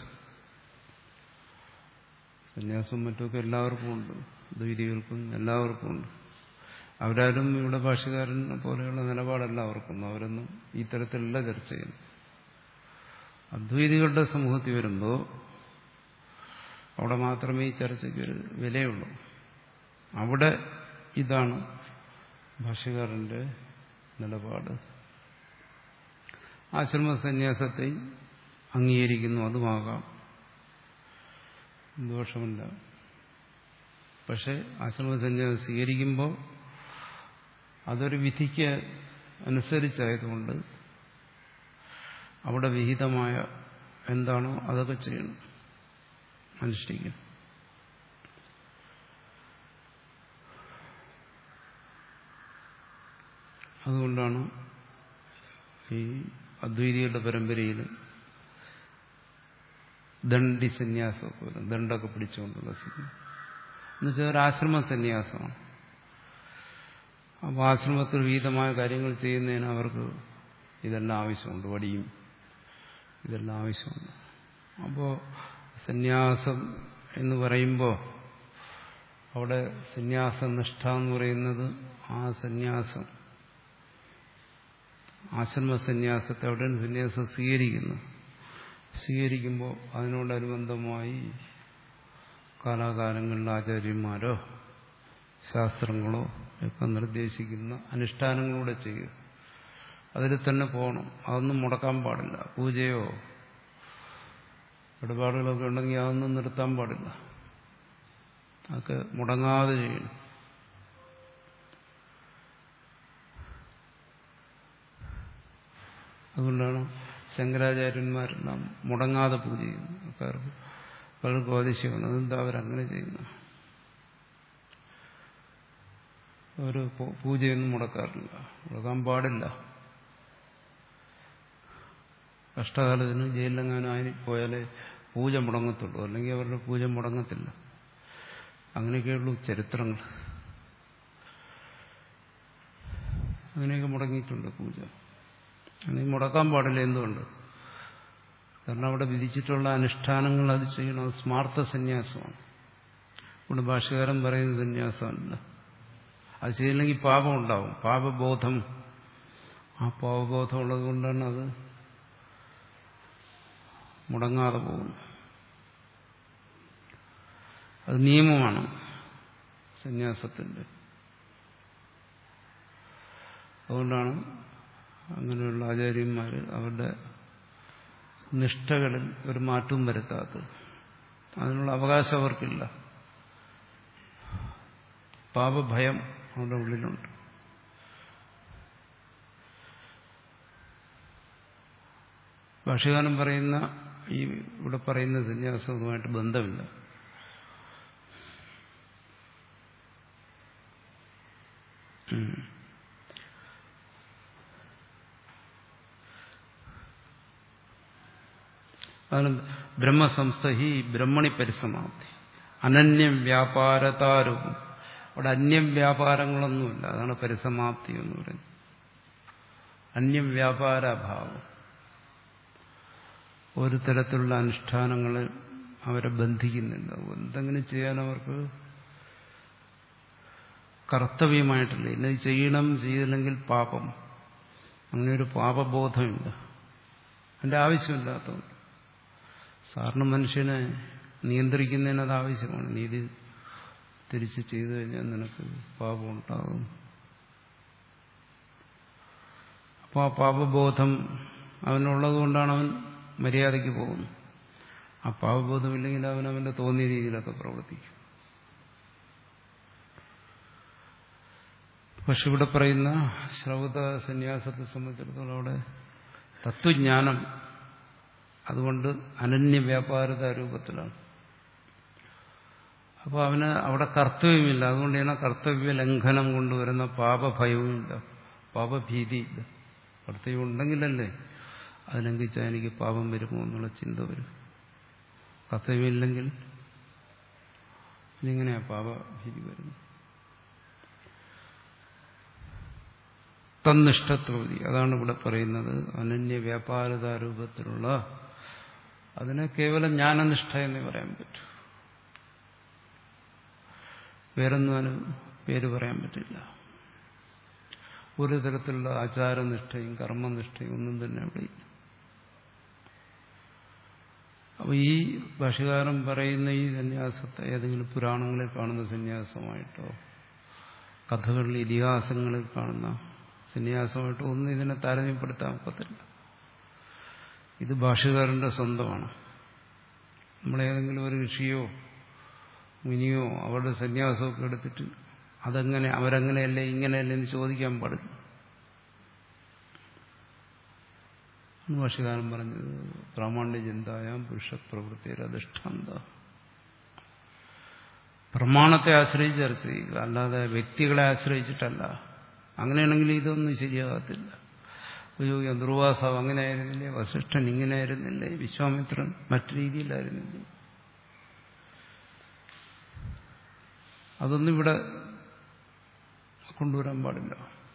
സന്യാസവും മറ്റുമൊക്കെ എല്ലാവർക്കും ഉണ്ട് ദ്വൈതികൾക്കും എല്ലാവർക്കും ഉണ്ട് അവരാരും ഇവിടെ ഭാഷകാരനെ പോലെയുള്ള നിലപാടല്ല അവർക്കൊന്നും അവരൊന്നും ഈ തരത്തിലല്ല ചർച്ച ചെയ്യുന്നു അദ്വൈതികളുടെ സമൂഹത്തിൽ വരുമ്പോൾ അവിടെ മാത്രമേ ഈ ചർച്ചയ്ക്ക് ഒരു വിലയുള്ളൂ അവിടെ ഇതാണ് ഭാഷ്യകാരന്റെ നിലപാട് ആശ്രമ സന്യാസത്തെ അംഗീകരിക്കുന്നു അതുമാകാം ദോഷമില്ല പക്ഷെ ആശ്രമ സന്യാസം സ്വീകരിക്കുമ്പോൾ അതൊരു വിധിക്ക് അനുസരിച്ചായതുകൊണ്ട് അവിടെ വിഹിതമായ എന്താണോ അതൊക്കെ ചെയ്യണം അനുഷ്ഠിക്കണം അതുകൊണ്ടാണ് ഈ അദ്വൈതികളുടെ പരമ്പരയിൽ ദണ്ഡി സന്യാസമൊക്കെ വരും ദണ്ടൊക്കെ പിടിച്ചുകൊണ്ടുള്ള സന്യാസം എന്നുവെച്ചാൽ ഒരു ആശ്രമ സന്യാസമാണ് അപ്പോൾ ആശ്രമത്തിൽ വിഹിതമായ കാര്യങ്ങൾ ചെയ്യുന്നതിന് അവർക്ക് ഇതെല്ലാം ആവശ്യമുണ്ട് വടിയും ഇതെല്ലാം ആവശ്യമുണ്ട് അപ്പോൾ സന്യാസം എന്ന് പറയുമ്പോൾ അവിടെ സന്യാസനിഷ്ഠ എന്ന് പറയുന്നത് ആ സന്യാസം ആശ്രമ സന്യാസത്തെ അവിടെ സന്യാസം സ്വീകരിക്കുന്നു സ്വീകരിക്കുമ്പോൾ അതിനോടനുബന്ധമായി കാലാകാലങ്ങളിൽ ആചാര്യന്മാരോ ശാസ്ത്രങ്ങളോ ഒക്കെ നിർദ്ദേശിക്കുന്ന അനുഷ്ഠാനങ്ങളൂടെ ചെയ്യുക അതിൽ തന്നെ പോകണം അതൊന്നും മുടക്കാൻ പാടില്ല പൂജയോ ഇടപാടുകളൊക്കെ ഉണ്ടെങ്കിൽ അതൊന്നും നിർത്താൻ പാടില്ല അതൊക്കെ മുടങ്ങാതെ ചെയ്യണം അതുകൊണ്ടാണ് ശങ്കരാചാര്യന്മാരെല്ലാം മുടങ്ങാതെ പൂജ ചെയ്യുന്നു ആൾക്കാർക്ക് പലർക്കും അതിശയമാണ് അതെന്താ അവരങ്ങനെ ചെയ്യുന്നു ഒരു പൂജയൊന്നും മുടക്കാറില്ല മുടക്കാൻ പാടില്ല കഷ്ടകാലത്തിന് ജയിലിലെങ്ങാനും ആയി പോയാലേ പൂജ മുടങ്ങത്തുള്ളൂ അല്ലെങ്കിൽ അവരുടെ പൂജ മുടങ്ങത്തില്ല അങ്ങനെയൊക്കെയുള്ളൂ ചരിത്രങ്ങൾ അങ്ങനെയൊക്കെ മുടങ്ങിയിട്ടുണ്ട് പൂജ അങ്ങനെ മുടക്കാൻ പാടില്ല എന്തുകൊണ്ട് കാരണം അവിടെ വിധിച്ചിട്ടുള്ള അനുഷ്ഠാനങ്ങൾ അത് ചെയ്യണം അത് സ്മാർത്ഥ സന്യാസമാണ് ഇവിടെ ഭാഷകാരൻ പറയുന്ന സന്യാസമല്ല അത് ചെയ്തില്ലെങ്കിൽ പാപം ഉണ്ടാവും പാപബോധം ആ പാപബോധം ഉള്ളത് കൊണ്ടാണ് അത് മുടങ്ങാതെ പോകുന്നു അത് നിയമമാണ് സന്യാസത്തിന്റെ അതുകൊണ്ടാണ് അങ്ങനെയുള്ള ആചാര്യന്മാർ അവരുടെ നിഷ്ഠകളിൽ ഒരു മാറ്റവും വരുത്താത്തത് അതിനുള്ള അവകാശം അവർക്കില്ല പാപഭയം അവരുടെ ഉള്ളിലുണ്ട് ഭാഷകാലം പറയുന്ന ഈ ഇവിടെ പറയുന്ന സന്യാസവുമായിട്ട് ബന്ധമില്ല അതാണ് ബ്രഹ്മസംസ്ഥഹി ബ്രഹ്മണി പരിസമാപ്തി അനന്യം വ്യാപാരതാരൂപം അവിടെ അന്യം വ്യാപാരങ്ങളൊന്നുമില്ല അതാണ് പരിസമാപ്തി എന്ന് പറയുന്നത് അന്യം വ്യാപാരഭാവം ഒരു തരത്തിലുള്ള അനുഷ്ഠാനങ്ങൾ അവരെ ബന്ധിക്കുന്നില്ല എന്തെങ്കിലും ചെയ്യാൻ അവർക്ക് കർത്തവ്യമായിട്ടില്ല ഇന്നത് ചെയ്യണം ചെയ്തില്ലെങ്കിൽ പാപം അങ്ങനെ ഒരു പാപബോധമില്ല അതിൻ്റെ ആവശ്യമില്ലാത്തതുകൊണ്ട് സാറിന് മനുഷ്യനെ നിയന്ത്രിക്കുന്നതിന് അത് ആവശ്യമാണ് നീതി തിരിച്ച് ചെയ്തു കഴിഞ്ഞാൽ നിനക്ക് പാപം ഉണ്ടാകും അപ്പോൾ ആ പാപബോധം അവനുള്ളത് കൊണ്ടാണ് അവൻ മര്യാദയ്ക്ക് പോകുന്നത് ആ പാപബോധമില്ലെങ്കിൽ അവൻ അവന്റെ തോന്നിയ രീതിയിലൊക്കെ പ്രവർത്തിക്കും പക്ഷെ ഇവിടെ പറയുന്ന ശ്രൗത സന്യാസത്തെ സംബന്ധിച്ചിടത്തോളം അവിടെ തത്വജ്ഞാനം അതുകൊണ്ട് അനന്യ വ്യാപാരത രൂപത്തിലാണ് അപ്പോൾ അവന് അവിടെ കർത്തവ്യമില്ല അതുകൊണ്ട് തന്നെ കർത്തവ്യ ലംഘനം കൊണ്ടുവരുന്ന പാപഭയവുമില്ല പാപഭീതിയില്ല കർത്തവ്യം ഉണ്ടെങ്കിലല്ലേ അത് ലംഘിച്ചാൽ എനിക്ക് പാപം വരുമോ എന്നുള്ള ചിന്ത വരും കർത്തവ്യമില്ലെങ്കിൽ ഇനിങ്ങനെയാ പാപഭീതി വരുന്നത് തന്നിഷ്ടത്വതി അതാണ് ഇവിടെ പറയുന്നത് അനന്യ വ്യാപാരത രൂപത്തിലുള്ള അതിനെ കേവലം ജ്ഞാനനിഷ്ഠ എന്നേ പറയാൻ പറ്റൂ വേറൊന്നും അതിന് പേര് പറയാൻ പറ്റില്ല ഒരു തരത്തിലുള്ള ആചാരനിഷ്ഠയും കർമ്മനിഷ്ഠയും ഒന്നും തന്നെ അവിടെ ഇല്ല അപ്പോൾ ഈ ഭാഷകാരൻ പറയുന്ന ഈ സന്യാസത്തെ ഏതെങ്കിലും പുരാണങ്ങളിൽ കാണുന്ന സന്യാസമായിട്ടോ കഥകളിൽ ഇതിഹാസങ്ങളിൽ കാണുന്ന സന്യാസമായിട്ട് ഒന്നും ഇതിനെ താരതമ്യപ്പെടുത്താൻ ഒക്കത്തില്ല ഇത് ഭാഷകാരന്റെ സ്വന്തമാണ് നമ്മളേതെങ്കിലും ഒരു ഋഷിയോ മുനിയോ അവരുടെ സന്യാസമൊക്കെ എടുത്തിട്ട് അതെങ്ങനെ അവരങ്ങനെയല്ലേ ഇങ്ങനെയല്ലേ എന്ന് ചോദിക്കാൻ പാടില്ല ഭാഷകാരൻ പറഞ്ഞത് പ്രാമാണ്യ ചിന്തായാം പുരുഷ പ്രവൃത്തിയുടെ അധിഷ്ഠാന്ത പ്രമാണത്തെ ആശ്രയിച്ച് ചർച്ച ചെയ്യുക അല്ലാതെ വ്യക്തികളെ ആശ്രയിച്ചിട്ടല്ല അങ്ങനെയാണെങ്കിൽ ഇതൊന്നും ശരിയാകത്തില്ല ഉപയോഗിക്കാം ദുർവാസാവ് അങ്ങനെ ആയിരുന്നില്ലേ വസിഷ്ഠൻ ഇങ്ങനെ ആയിരുന്നില്ലേ വിശ്വാമിത്രൻ മറ്റു രീതിയിലായിരുന്നില്ലേ അതൊന്നും ഇവിടെ കൊണ്ടുവരാൻ പാടില്ല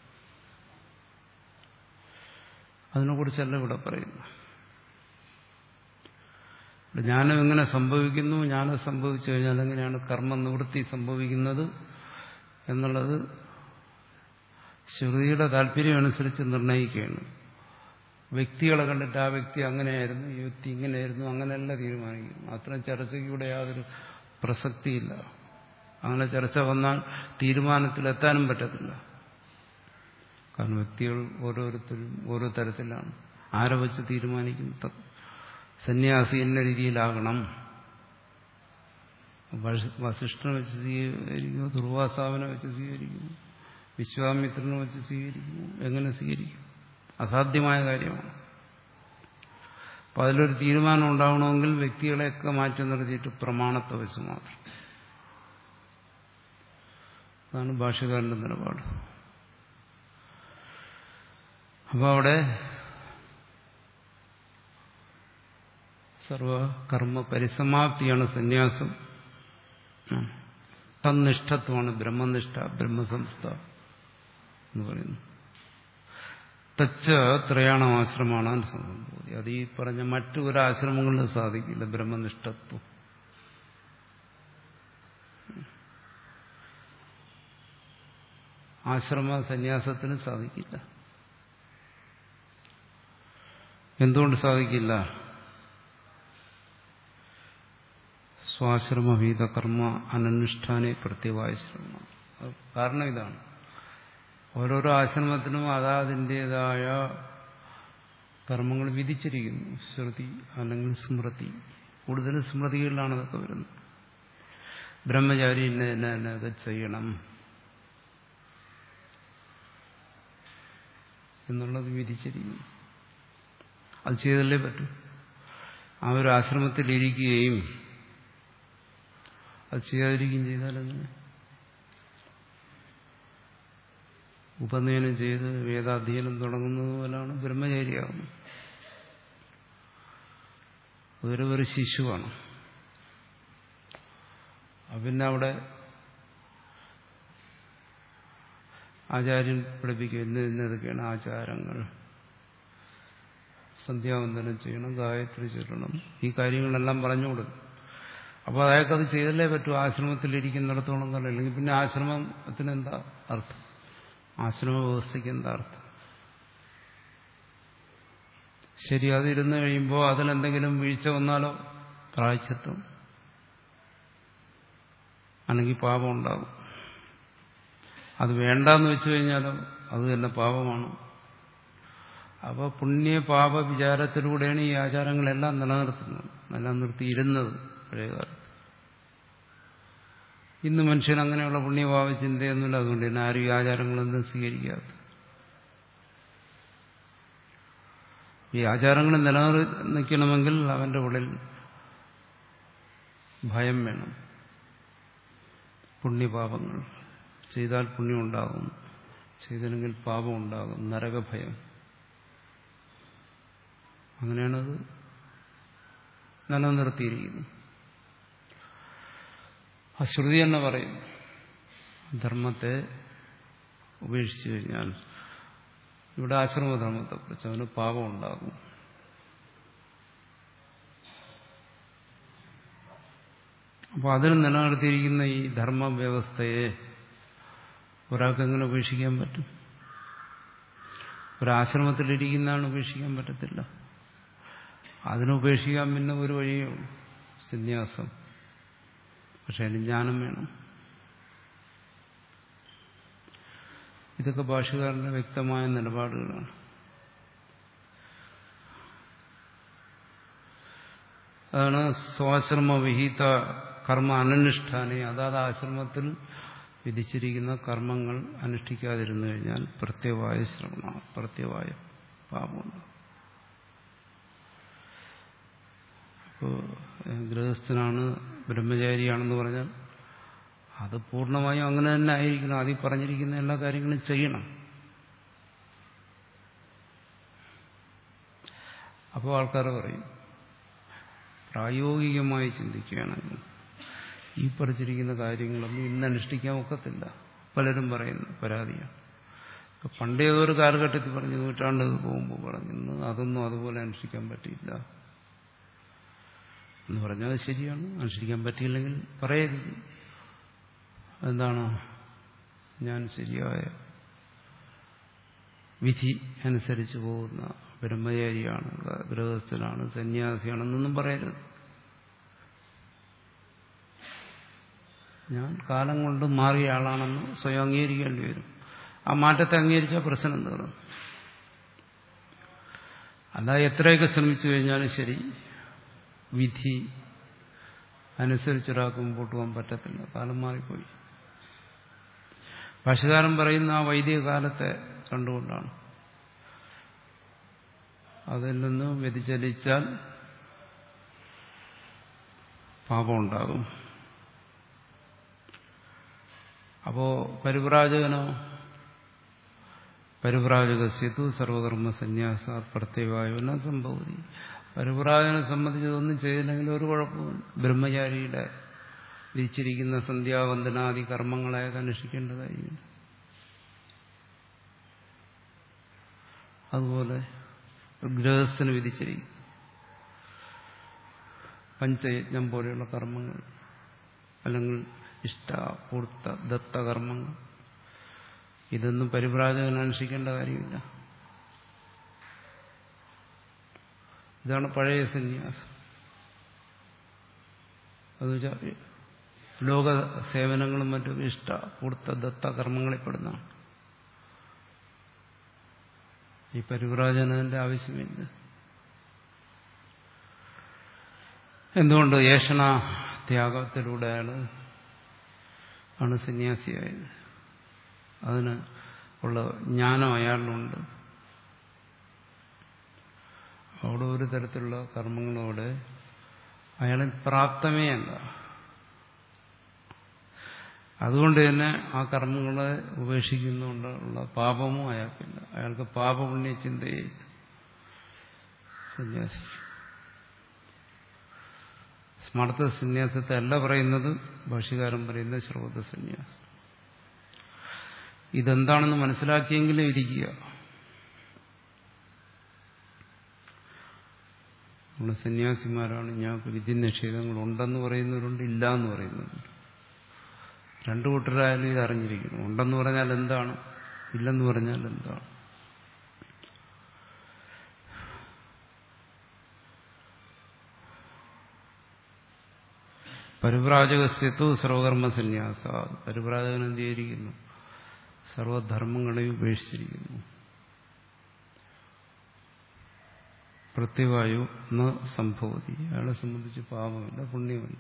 അതിനെക്കുറിച്ചല്ല ഇവിടെ പറയുന്നു ജ്ഞാനം എങ്ങനെ സംഭവിക്കുന്നു ജ്ഞാനം സംഭവിച്ചു കഴിഞ്ഞാൽ എങ്ങനെയാണ് കർമ്മ നിവൃത്തി സംഭവിക്കുന്നത് എന്നുള്ളത് ശ്രുതിയുടെ താല്പര്യമനുസരിച്ച് നിർണ്ണയിക്കുകയാണ് വ്യക്തികളെ കണ്ടിട്ട് ആ വ്യക്തി അങ്ങനെയായിരുന്നു ഈ വ്യക്തി ഇങ്ങനെയായിരുന്നു അങ്ങനെയല്ല തീരുമാനിക്കുന്നു അത്തരം ചർച്ചയ്ക്ക് ഇവിടെ യാതൊരു പ്രസക്തിയില്ല അങ്ങനെ ചർച്ച വന്നാൽ തീരുമാനത്തിലെത്താനും പറ്റത്തില്ല കാരണം വ്യക്തികൾ ഓരോരുത്തരും ഓരോ തരത്തിലാണ് ആരെ വെച്ച് തീരുമാനിക്കും സന്യാസി എന്ന രീതിയിലാകണം വസിഷ്ഠനെ വെച്ച് സ്വീകരിക്കുന്നു ദുർവാസാവിനെ വെച്ച് സ്വീകരിക്കുന്നു വിശ്വാമിത്രനെ വെച്ച് സ്വീകരിക്കുന്നു എങ്ങനെ സ്വീകരിക്കും അസാധ്യമായ കാര്യമാണ് അപ്പം അതിലൊരു തീരുമാനം ഉണ്ടാവണമെങ്കിൽ വ്യക്തികളെയൊക്കെ മാറ്റി നിർത്തിയിട്ട് പ്രമാണത്തെ വെച്ച് മാത്രം അതാണ് ഭാഷകാരന്റെ നിലപാട് അപ്പോൾ അവിടെ സർവകർമ്മ പരിസമാപ്തിയാണ് സന്യാസം തന്നിഷ്ഠത്വമാണ് ബ്രഹ്മനിഷ്ഠ ബ്രഹ്മസംസ്ഥ എന്ന് പറയുന്നു തച്ച ത്രയാണം ആശ്രമമാണ് സംഭവം അത് ഈ പറഞ്ഞ മറ്റു ഒരു ആശ്രമങ്ങളിലും സാധിക്കില്ല ബ്രഹ്മനിഷ്ഠത്വം ആശ്രമ സന്യാസത്തിന് സാധിക്കില്ല എന്തുകൊണ്ട് സാധിക്കില്ല സ്വാശ്രമഭീത കർമ്മ അനനുഷ്ഠാനെ പ്രത്യവാശ്രമ കാരണം ഇതാണ് ഓരോരോ ആശ്രമത്തിനും അതാതിൻ്റെതായ കർമ്മങ്ങൾ വിധിച്ചിരിക്കുന്നു ശ്രുതി അല്ലെങ്കിൽ സ്മൃതി കൂടുതലും സ്മൃതികളിലാണ് അതൊക്കെ വരുന്നത് ബ്രഹ്മചാരി ഇന്നതൊക്കെ ചെയ്യണം എന്നുള്ളത് വിധിച്ചിരിക്കുന്നു അത് ചെയ്തല്ലേ പറ്റൂ ആ ഒരു ആശ്രമത്തിൽ ഇരിക്കുകയും അത് ചെയ്യാതിരിക്കുകയും ചെയ്താലെങ്ങനെ ഉപനയനം ചെയ്ത് വേദാധ്യയനം തുടങ്ങുന്നത് പോലാണ് ബ്രഹ്മചാരിയാകുന്നത് ഒരു ഒരു ശിശുവാണ് പിന്നെ അവിടെ ആചാര്യൻ പഠിപ്പിക്കും ഇന്ന് ഇന്നതൊക്കെയാണ് ആചാരങ്ങൾ സന്ധ്യാവന്തനം ചെയ്യണം ഗായത്രി ചൊല്ലണം ഈ കാര്യങ്ങളെല്ലാം പറഞ്ഞു കൊടുക്കും അപ്പോൾ അയാൾക്കത് ചെയ്തല്ലേ പറ്റൂ ആശ്രമത്തിലിരിക്കുന്നിടത്തോളം കാലം അല്ലെങ്കിൽ പിന്നെ ആശ്രമത്തിന് എന്താ അർത്ഥം ആശ്രമ വ്യവസ്ഥയ്ക്ക് എന്താ അർത്ഥം ശരി അതിരുന്ന് കഴിയുമ്പോൾ അതിലെന്തെങ്കിലും വീഴ്ച വന്നാലോ പ്രായച്ചത്വം അല്ലെങ്കിൽ പാപം ഉണ്ടാകും അത് വേണ്ടെന്ന് വെച്ചു കഴിഞ്ഞാലോ അത് തന്നെ പാപമാണ് അപ്പോൾ പുണ്യ പാപ വിചാരത്തിലൂടെയാണ് ഈ ആചാരങ്ങളെല്ലാം നിലനിർത്തുന്നത് നിലനിർത്തിയിരുന്നത് പഴയകാലത്ത് ഇന്ന് മനുഷ്യൻ അങ്ങനെയുള്ള പുണ്യഭാവ ചിന്തയൊന്നുമില്ല അതുകൊണ്ട് തന്നെ ആരും ഈ ആചാരങ്ങളൊന്നും സ്വീകരിക്കാത്ത ഈ ആചാരങ്ങൾ നിലനിൽക്കണമെങ്കിൽ അവന്റെ ഉള്ളിൽ ഭയം വേണം പുണ്യപാപങ്ങൾ ചെയ്താൽ പുണ്യം ഉണ്ടാകും ചെയ്തില്ലെങ്കിൽ പാപം ഉണ്ടാകും നരകഭയം അങ്ങനെയാണത് നിലനിർത്തിയിരിക്കുന്നത് ആ ശ്രുതി തന്നെ പറയും ധർമ്മത്തെ ഉപേക്ഷിച്ചു കഴിഞ്ഞാൽ ഇവിടെ ആശ്രമധർമ്മത്തെക്കുറിച്ച് അവന് പാപം ഉണ്ടാകും അപ്പോൾ അതിൽ നിലനിർത്തിയിരിക്കുന്ന ഈ ധർമ്മ വ്യവസ്ഥയെ ഒരാൾക്ക് എങ്ങനെ ഉപേക്ഷിക്കാൻ പറ്റും ഒരാശ്രമത്തിലിരിക്കുന്നതാണ് ഉപേക്ഷിക്കാൻ പറ്റത്തില്ല അതിനുപേക്ഷിക്കാൻ പിന്നെ ഒരു വഴിയേ ഉള്ളൂ സന്യാസം പക്ഷെ അതിന് ജ്ഞാനം വേണം ഇതൊക്കെ ഭാഷകാരന്റെ വ്യക്തമായ നിലപാടുകളാണ് അതാണ് സ്വാശ്രമ വിഹിത കർമ്മ അനനുഷ്ഠാനെ അതാത് ആശ്രമത്തിൽ വിധിച്ചിരിക്കുന്ന കർമ്മങ്ങൾ അനുഷ്ഠിക്കാതിരുന്നു കഴിഞ്ഞാൽ പ്രത്യവായ ശ്രമമാണ് പ്രത്യവായ പാപമുണ്ട് അപ്പോൾ ഗൃഹസ്ഥനാണ് ബ്രഹ്മചാരിയാണെന്ന് പറഞ്ഞാൽ അത് പൂർണ്ണമായും അങ്ങനെ തന്നെ ആയിരിക്കണം അതിൽ പറഞ്ഞിരിക്കുന്ന എല്ലാ കാര്യങ്ങളും ചെയ്യണം അപ്പോൾ ആൾക്കാർ പറയും പ്രായോഗികമായി ചിന്തിക്കുകയാണെങ്കിൽ ഈ പഠിച്ചിരിക്കുന്ന കാര്യങ്ങളൊന്നും ഇന്ന് അനുഷ്ഠിക്കാൻ ഒക്കത്തില്ല പലരും പറയുന്നു പരാതിയാണ് പണ്ടേ ഏതൊരു കാലഘട്ടത്തിൽ പറഞ്ഞു നൂറ്റാണ്ട് പോകുമ്പോൾ പറഞ്ഞു ഇന്ന് അതൊന്നും അതുപോലെ അനുഷ്ഠിക്കാൻ പറ്റിയില്ല എന്ന് പറഞ്ഞാൽ അത് ശരിയാണ് അനുഷ്ഠിക്കാൻ പറ്റിയില്ലെങ്കിൽ പറയരുത് എന്താണ് ഞാൻ ശരിയായ വിധി അനുസരിച്ച് പോകുന്ന ബ്രഹ്മചാരിയാണ് ഗൃഹസ്ഥനാണ് സന്യാസിയാണെന്നൊന്നും പറയരുത് ഞാൻ കാലം കൊണ്ട് മാറിയ ആളാണെന്ന് സ്വയം അംഗീകരിക്കേണ്ടി വരും ആ മാറ്റത്തെ അംഗീകരിച്ചാൽ പ്രശ്നം തീർന്നു അല്ല എത്രയൊക്കെ ശ്രമിച്ചു കഴിഞ്ഞാലും ശരി വിധി അനുസരിച്ചൊരാൾക്ക് മുമ്പോട്ട് പോകാൻ പറ്റത്തില്ല കാലം മാറിപ്പോയി ഭാഷകാരൻ പറയുന്ന ആ വൈദിക കാലത്തെ കണ്ടുകൊണ്ടാണ് അതിൽ നിന്ന് വ്യതിചലിച്ചാൽ പാപമുണ്ടാകും അപ്പോ പരിവ്രാജകനോ പരിവ്രാജകസ്യത്തു സർവകർമ്മ സന്യാസ പ്രത്യേകമായവന സംഭവതി പരിവ്രാജനെ സംബന്ധിച്ചതൊന്നും ചെയ്തില്ലെങ്കിൽ ഒരു കുഴപ്പമില്ല ബ്രഹ്മചാരിയുടെ വിധിച്ചിരിക്കുന്ന സന്ധ്യാവന്ദനാദി കർമ്മങ്ങളെയൊക്കെ അനുഷ്ഠിക്കേണ്ട കാര്യമില്ല അതുപോലെ ഗൃഹസ്ഥന് വിധിച്ചിരിക്കും പഞ്ചയജ്ഞം പോലെയുള്ള കർമ്മങ്ങൾ അല്ലെങ്കിൽ ഇഷ്ട പൂർത്ത ദത്തകർമ്മങ്ങൾ ഇതൊന്നും പരിപ്രാജകൻ അനുഷ്ഠിക്കേണ്ട കാര്യമില്ല ഇതാണ് പഴയ സന്യാസം അത് ലോക സേവനങ്ങളും മറ്റും ഇഷ്ട പൂർത്ത ദത്ത കർമ്മങ്ങളിൽപ്പെടുന്നതാണ് ഈ പരിവ്രാജനത്തിന്റെ ആവശ്യമില്ല എന്തുകൊണ്ട് ഏഷണ ത്യാഗത്തിലൂടെയാണ് ആണ് സന്യാസിയായത് അതിന് ഉള്ള ജ്ഞാനം അയാളിലുണ്ട് അവിടെ ഒരു തരത്തിലുള്ള കർമ്മങ്ങളോടെ അയാളിൽ പ്രാപ്തമേ അല്ല അതുകൊണ്ട് തന്നെ ആ കർമ്മങ്ങളെ ഉപേക്ഷിക്കുന്നതുകൊണ്ടുള്ള പാപവും അയാൾക്കില്ല അയാൾക്ക് പാപപുണ്യ ചിന്തയെ സന്യാസി സ്മർത്ഥ സന്യാസത്തെ അല്ല പറയുന്നത് ഭാഷ്യകാരൻ പറയുന്ന ശ്രോത സന്യാസം ഇതെന്താണെന്ന് മനസ്സിലാക്കിയെങ്കിലും ഇരിക്കുക നമ്മൾ സന്യാസിമാരാണ് ഞങ്ങൾക്ക് വിധി നിഷേധങ്ങൾ ഉണ്ടെന്ന് പറയുന്നവരുണ്ട് ഇല്ല എന്ന് പറയുന്നവരുണ്ട് രണ്ടു കൂട്ടരായാലും ഇത് അറിഞ്ഞിരിക്കുന്നു ഉണ്ടെന്ന് പറഞ്ഞാൽ എന്താണ് ഇല്ലെന്ന് പറഞ്ഞാൽ എന്താണ് പരിവ്രാജകസ്യത്വ സർവകർമ്മ സന്യാസ പരിവ്രാജകൻ എന്ത് ചെയ്തിരിക്കുന്നു സർവധർമ്മങ്ങളെയും ഉപേക്ഷിച്ചിരിക്കുന്നു പ്രത്യവായു ന സംഭവതി അയാളെ സംബന്ധിച്ച് പാപമില്ല പുണ്യമില്ല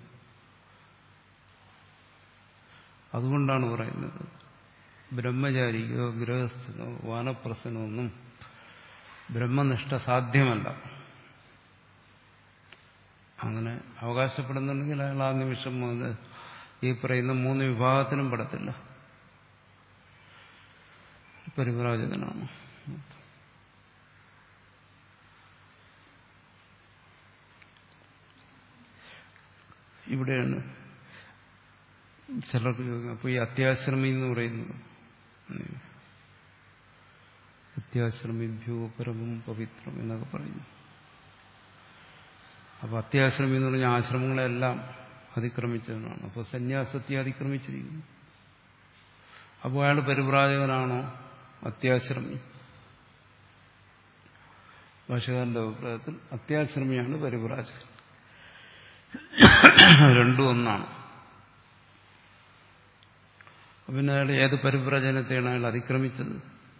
അതുകൊണ്ടാണ് പറയുന്നത് ബ്രഹ്മചാരിക്കോ ഗൃഹസ്ഥനോ വാനപ്രസനോ ഒന്നും ബ്രഹ്മനിഷ്ഠ സാധ്യമല്ല അങ്ങനെ അവകാശപ്പെടുന്നുണ്ടെങ്കിൽ അയാൾ ആ നിമിഷം മുതൽ ഈ പറയുന്ന മൂന്ന് വിഭാഗത്തിനും പെടത്തില്ല പരിവ്രാജകനാണ് ഇവിടെയാണ് ചിലർക്ക് ചോദിക്കും അപ്പോൾ ഈ അത്യാശ്രമി എന്ന് പറയുന്നത് അത്യാശ്രമിഭ്യോ പരമം പവിത്രം എന്നൊക്കെ പറയുന്നു അപ്പോൾ അത്യാശ്രമി എന്ന് പറഞ്ഞ ആശ്രമങ്ങളെല്ലാം അതിക്രമിച്ചതാണ് അപ്പോൾ സന്യാസത്തെ അതിക്രമിച്ചിരിക്കുന്നു അപ്പോൾ അയാൾ പരിപ്രാജകനാണോ അത്യാശ്രമി ഭാഷകാരന്റെ അഭിപ്രായത്തിൽ അത്യാശ്രമിയാണ് പരിപ്രാജകൻ രണ്ടും ഒന്നാണ് പിന്നെ അയാൾ ഏത് പരിപ്രചനത്തെയാണ് അയാൾ അതിക്രമിച്ചത്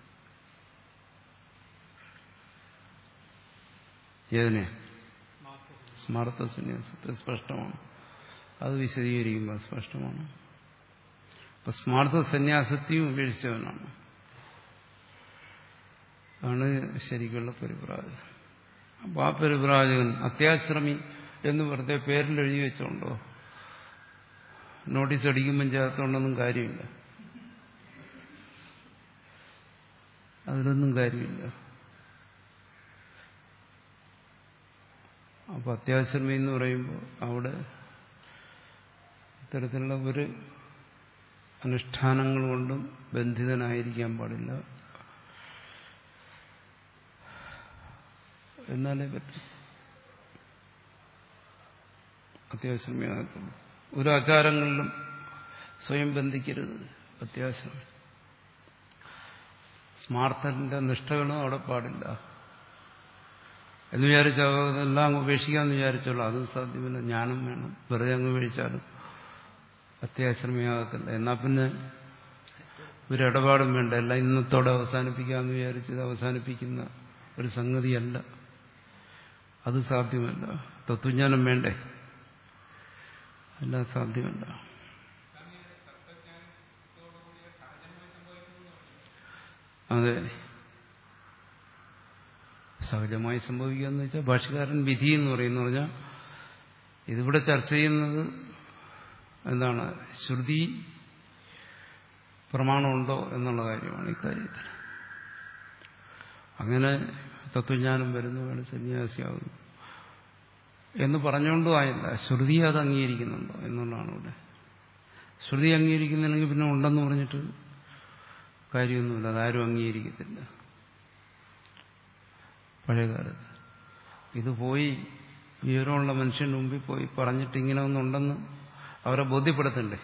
ഏതിനെ സ്മാർത്ഥ സന്യാസത്തെ സ്പഷ്ടമാണ് അത് വിശദീകരിക്കുമ്പോൾ സ്പഷ്ടമാണ് അപ്പൊ സ്മാർത്ഥ സന്യാസത്തെയും ഉപേക്ഷിച്ചവനാണ് ആണ് ശരിക്കുള്ള പരിപ്രാജകൻ അപ്പൊ ആ പരിപ്രാജകൻ അത്യാശ്രമി എന്ന് വെറുതെ പേരിൽ എഴുതി വെച്ചോണ്ടോ നോട്ടീസ് അടിക്കുമ്പം ചേർത്തോണ്ടൊന്നും കാര്യമില്ല അതിലൊന്നും കാര്യമില്ല അപ്പൊ അത്യാശ്രമി എന്ന് പറയുമ്പോൾ അവിടെ ഇത്തരത്തിലുള്ള ഒരു അനുഷ്ഠാനങ്ങൾ കൊണ്ടും ബന്ധിതനായിരിക്കാൻ പാടില്ല എന്നാലേ പറ്റും അത്യാവശ്രമിയാകത്തുള്ളൂ ഒരു ആചാരങ്ങളിലും സ്വയം ബന്ധിക്കരുത് അത്യാവശ്യം സ്മാർത്ഥന്റെ നിഷ്ഠകളും അവിടെ പാടില്ല എന്ന് വിചാരിച്ചാൽ അതെല്ലാം അങ്ങ് ഉപേക്ഷിക്കാമെന്ന് വിചാരിച്ചോളൂ അതും സാധ്യമല്ല ജ്ഞാനം വേണം വെറുതെ അങ്ങ് ഉപേക്ഷിച്ചാലും അത്യാശ്രമിയാകത്തില്ല എന്നാൽ പിന്നെ ഒരു ഇടപാടും വേണ്ട എല്ലാം ഇന്നത്തോടെ അവസാനിപ്പിക്കാമെന്ന് വിചാരിച്ചത് അവസാനിപ്പിക്കുന്ന ഒരു സംഗതിയല്ല അത് സാധ്യമല്ല തത്വജ്ഞാനം വേണ്ടേ എല്ലാം സാധ്യമല്ല അതെ സഹജമായി സംഭവിക്കുക എന്ന് വെച്ചാൽ ഭാഷകാരൻ വിധി എന്ന് പറയുന്നു പറഞ്ഞാൽ ഇതിവിടെ ചർച്ച ചെയ്യുന്നത് എന്താണ് ശ്രുതി പ്രമാണമുണ്ടോ എന്നുള്ള കാര്യമാണ് ഇക്കാര്യത്തിൽ അങ്ങനെ തത്വജ്ഞാനം വരുന്നു വേണം സന്യാസിയാകുന്നു എന്ന് പറഞ്ഞുകൊണ്ടും ആയില്ല ശ്രുതി അത് അംഗീകരിക്കുന്നുണ്ടോ എന്നുള്ളതാണ് ഇവിടെ ശ്രുതി അംഗീകരിക്കുന്നില്ലെങ്കിൽ പിന്നെ ഉണ്ടെന്ന് പറഞ്ഞിട്ട് കാര്യമൊന്നുമില്ല അതാരും അംഗീകരിക്കത്തില്ല പഴയകാലത്ത് ഇത് പോയി വിവരമുള്ള മനുഷ്യന്റെ മുമ്പിൽ പോയി പറഞ്ഞിട്ട് ഇങ്ങനെ ഒന്നുണ്ടെന്ന് അവരെ ബോധ്യപ്പെടുത്തണ്ടേ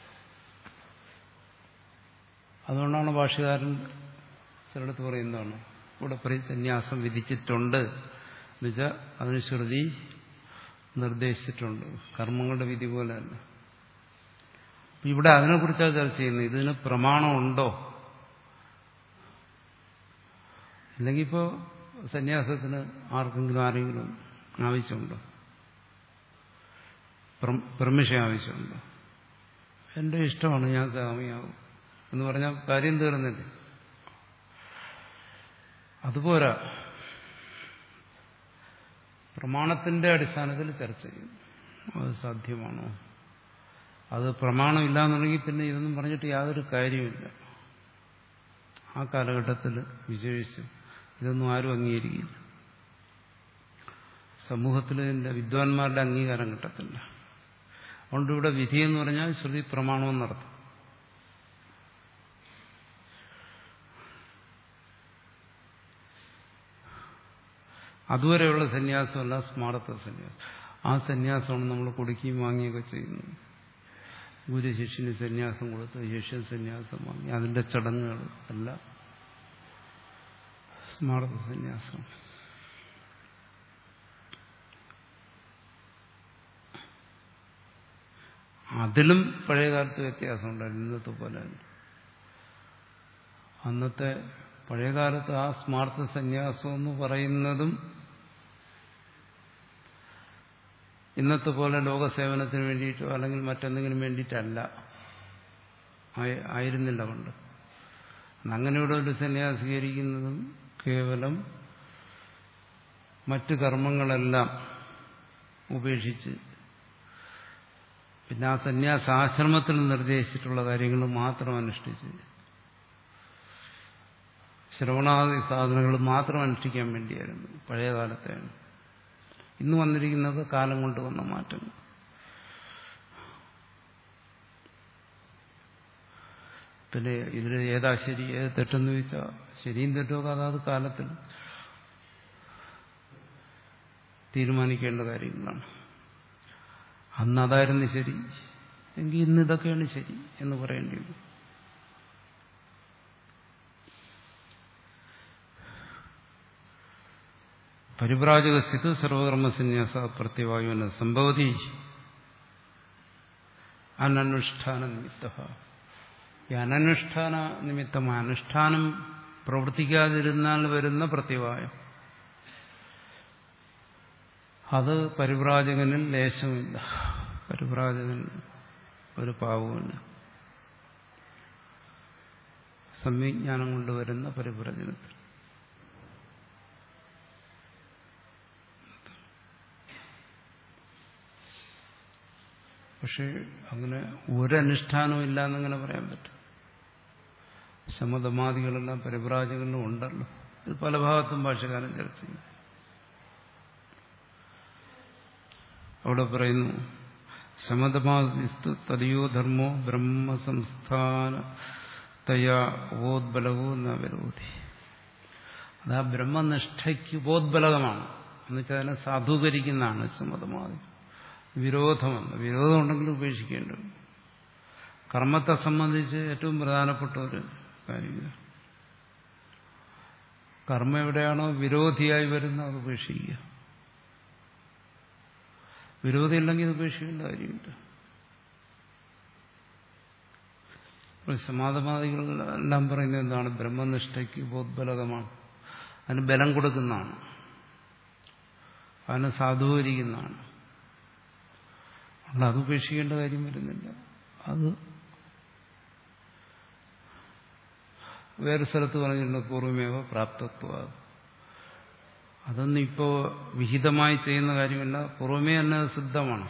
അതുകൊണ്ടാണ് ഭാഷകാരൻ ചിലടത്ത് പറയുന്നതാണ് ഇവിടെ പറയും സന്യാസം വിധിച്ചിട്ടുണ്ട് എന്നുവെച്ചാൽ അതിന് ശ്രുതി നിർദ്ദേശിച്ചിട്ടുണ്ട് കർമ്മങ്ങളുടെ വിധി പോലെയല്ല ഇവിടെ അതിനെക്കുറിച്ചാണ് ചർച്ച ചെയ്യുന്നത് ഇതിന് പ്രമാണമുണ്ടോ അല്ലെങ്കിൽ ഇപ്പോൾ സന്യാസത്തിന് ആർക്കെങ്കിലും ആരെങ്കിലും ആവശ്യമുണ്ടോ പെർമിഷൻ ആവശ്യമുണ്ടോ എന്റെ ഇഷ്ടമാണ് ഞാൻ സ്വാമിയാവും എന്ന് പറഞ്ഞാൽ കാര്യം തീർന്നില്ലേ അതുപോരാ പ്രമാണത്തിന്റെ അടിസ്ഥാനത്തിൽ ചർച്ച ചെയ്യും അത് സാധ്യമാണോ അത് പ്രമാണമില്ല എന്നുണ്ടെങ്കിൽ പിന്നെ ഇതൊന്നും പറഞ്ഞിട്ട് യാതൊരു കാര്യമില്ല ആ കാലഘട്ടത്തിൽ വിശേഷിച്ച് ഇതൊന്നും ആരും അംഗീകരിക്കില്ല സമൂഹത്തിൽ ഇതിന്റെ വിദ്വാൻമാരുടെ അംഗീകാരം കിട്ടത്തില്ല അതുകൊണ്ട് ഇവിടെ വിധി എന്ന് പറഞ്ഞാൽ ശ്രുതി പ്രമാണമെന്നർത്ഥം അതുവരെയുള്ള സന്യാസമല്ല സ്മാർത്ത സന്യാസം ആ സന്യാസമാണ് നമ്മൾ കൊടുക്കുകയും വാങ്ങുകയൊക്കെ ചെയ്യുന്നത് ഗുരു ശിഷ്യന് സന്യാസം കൊടുത്ത് ശിഷ്യൻ സന്യാസം വാങ്ങി അതിന്റെ ചടങ്ങുകൾ അല്ല സ്മാർത്ത സന്യാസം അതിലും പഴയകാലത്ത് വ്യത്യാസമുണ്ടായിരുന്നു ഇന്നത്തെ പോലെ അന്നത്തെ പഴയകാലത്ത് ആ സ്മാർത്ത സന്യാസം എന്ന് പറയുന്നതും ഇന്നത്തെ പോലെ ലോകസേവനത്തിന് വേണ്ടിയിട്ടോ അല്ലെങ്കിൽ മറ്റെന്തെങ്കിലും വേണ്ടിയിട്ടല്ല ആയിരുന്നില്ല പണ്ട് അങ്ങനെയുള്ള ഒരു സന്യാസം സ്വീകരിക്കുന്നതും കേവലം മറ്റു കർമ്മങ്ങളെല്ലാം ഉപേക്ഷിച്ച് പിന്നെ ആ സന്യാസാശ്രമത്തിൽ നിർദ്ദേശിച്ചിട്ടുള്ള കാര്യങ്ങൾ മാത്രം അനുഷ്ഠിച്ച് ശ്രവണാദി സാധനങ്ങൾ മാത്രം അനുഷ്ഠിക്കാൻ വേണ്ടിയായിരുന്നു പഴയ കാലത്തെയാണ് ഇന്ന് വന്നിരിക്കുന്നതൊക്കെ കാലം കൊണ്ട് വന്ന മാറ്റങ്ങൾ പിന്നെ ഇതിൽ ഏതാ ശരി ഏത് തെറ്റെന്ന് ചോദിച്ചാൽ ശരിയും തെറ്റുമൊക്കെ അതാത് കാലത്തിൽ തീരുമാനിക്കേണ്ട കാര്യങ്ങളാണ് അന്ന് അതായിരുന്നു ശരി എങ്കിൽ ഇന്ന് ഇതൊക്കെയാണ് ശരി എന്ന് പറയേണ്ടി വരും പരിപ്രാജക സ്ഥിതി സർവകർമ്മസന്യാസ പ്രത്യവായുവിന് സംഭവതി അനനുഷ്ഠാന നിമിത്ത ഈ അനനുഷ്ഠാന നിമിത്തമായ അനുഷ്ഠാനം പ്രവർത്തിക്കാതിരുന്നാൽ വരുന്ന പ്രത്യവായം അത് പരിവ്രാജകനിൽ ലേശമില്ല പരിവ്രാജകൻ ഒരു പാവമില്ല സംവിജ്ഞാനം കൊണ്ടുവരുന്ന പരിവ്രജനത്തിൽ പക്ഷെ അങ്ങനെ ഒരനുഷ്ഠാനവും ഇല്ല എന്നങ്ങനെ പറയാൻ പറ്റും സമതമാദികളെല്ലാം പരിവ്രാജകളിലും ഉണ്ടല്ലോ ഇത് പല ഭാഗത്തും ഭാഷകാരൻ ചർച്ച ചെയ്യും അവിടെ പറയുന്നു സമതമാദിസ്തു തദയോ ധർമ്മോ ബ്രഹ്മസംസ്ഥാന തയാ ഉപോദ്ബലവോ എന്ന വിരോധി അത് ആ ബ്രഹ്മനിഷ്ഠയ്ക്ക് ഉപോദ്ബലകമാണ് എന്നുവെച്ചാൽ അതിനെ സാധൂകരിക്കുന്നതാണ് സമതമാദി വിരോധമല്ല വിരോധമുണ്ടെങ്കിൽ ഉപേക്ഷിക്കേണ്ടത് കർമ്മത്തെ സംബന്ധിച്ച് ഏറ്റവും പ്രധാനപ്പെട്ട ഒരു കാര്യം കർമ്മ എവിടെയാണോ വിരോധിയായി വരുന്നത് അത് ഉപേക്ഷിക്കുക വിരോധിയില്ലെങ്കിൽ ഇത് ഉപേക്ഷിക്കേണ്ട കാര്യമില്ല സമാധമാദികളെല്ലാം പറയുന്നത് എന്താണ് ബ്രഹ്മനിഷ്ഠയ്ക്ക് ബോദ്ബലകമാണ് അതിന് ബലം കൊടുക്കുന്നതാണ് അതിനെ സാധൂകരിക്കുന്നതാണ് അതുകൊണ്ട് അത് ഉപേക്ഷിക്കേണ്ട കാര്യം വരുന്നില്ല അത് വേറെ സ്ഥലത്ത് പറഞ്ഞിട്ടുണ്ട് പൂർവമേവ പ്രാപ്തത്വ അതൊന്നും ഇപ്പോൾ വിഹിതമായി ചെയ്യുന്ന കാര്യമല്ല പൂർവമേ തന്നെ അത് സിദ്ധമാണ്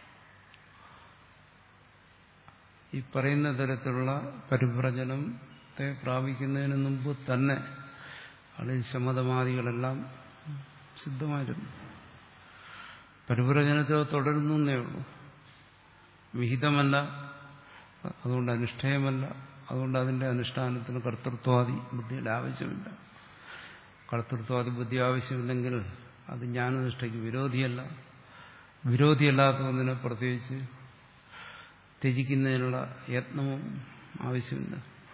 ഈ പറയുന്ന തരത്തിലുള്ള പരിഭ്രജനത്തെ പ്രാപിക്കുന്നതിന് മുമ്പ് തന്നെ അല്ലെങ്കിൽ ശമതമാദികളെല്ലാം സിദ്ധമായിരുന്നു പരിഭ്രജനത്തെ തുടരുന്നു എന്നേ ഉള്ളൂ വിഹിതമല്ല അതുകൊണ്ട് അനുഷ്ഠേയമല്ല അതുകൊണ്ട് അതിന്റെ അനുഷ്ഠാനത്തിന് കർത്തൃത്വാദി ബുദ്ധിയുടെ ആവശ്യമില്ല കർത്തൃത്വാദി ബുദ്ധി ആവശ്യമില്ലെങ്കിൽ അത് ജ്ഞാനനിഷ്ഠയ്ക്ക് വിരോധിയല്ല വിരോധിയല്ലാത്ത ഒന്നിനെ പ്രത്യേകിച്ച് ത്യജിക്കുന്നതിനുള്ള യത്നവും ആവശ്യമില്ല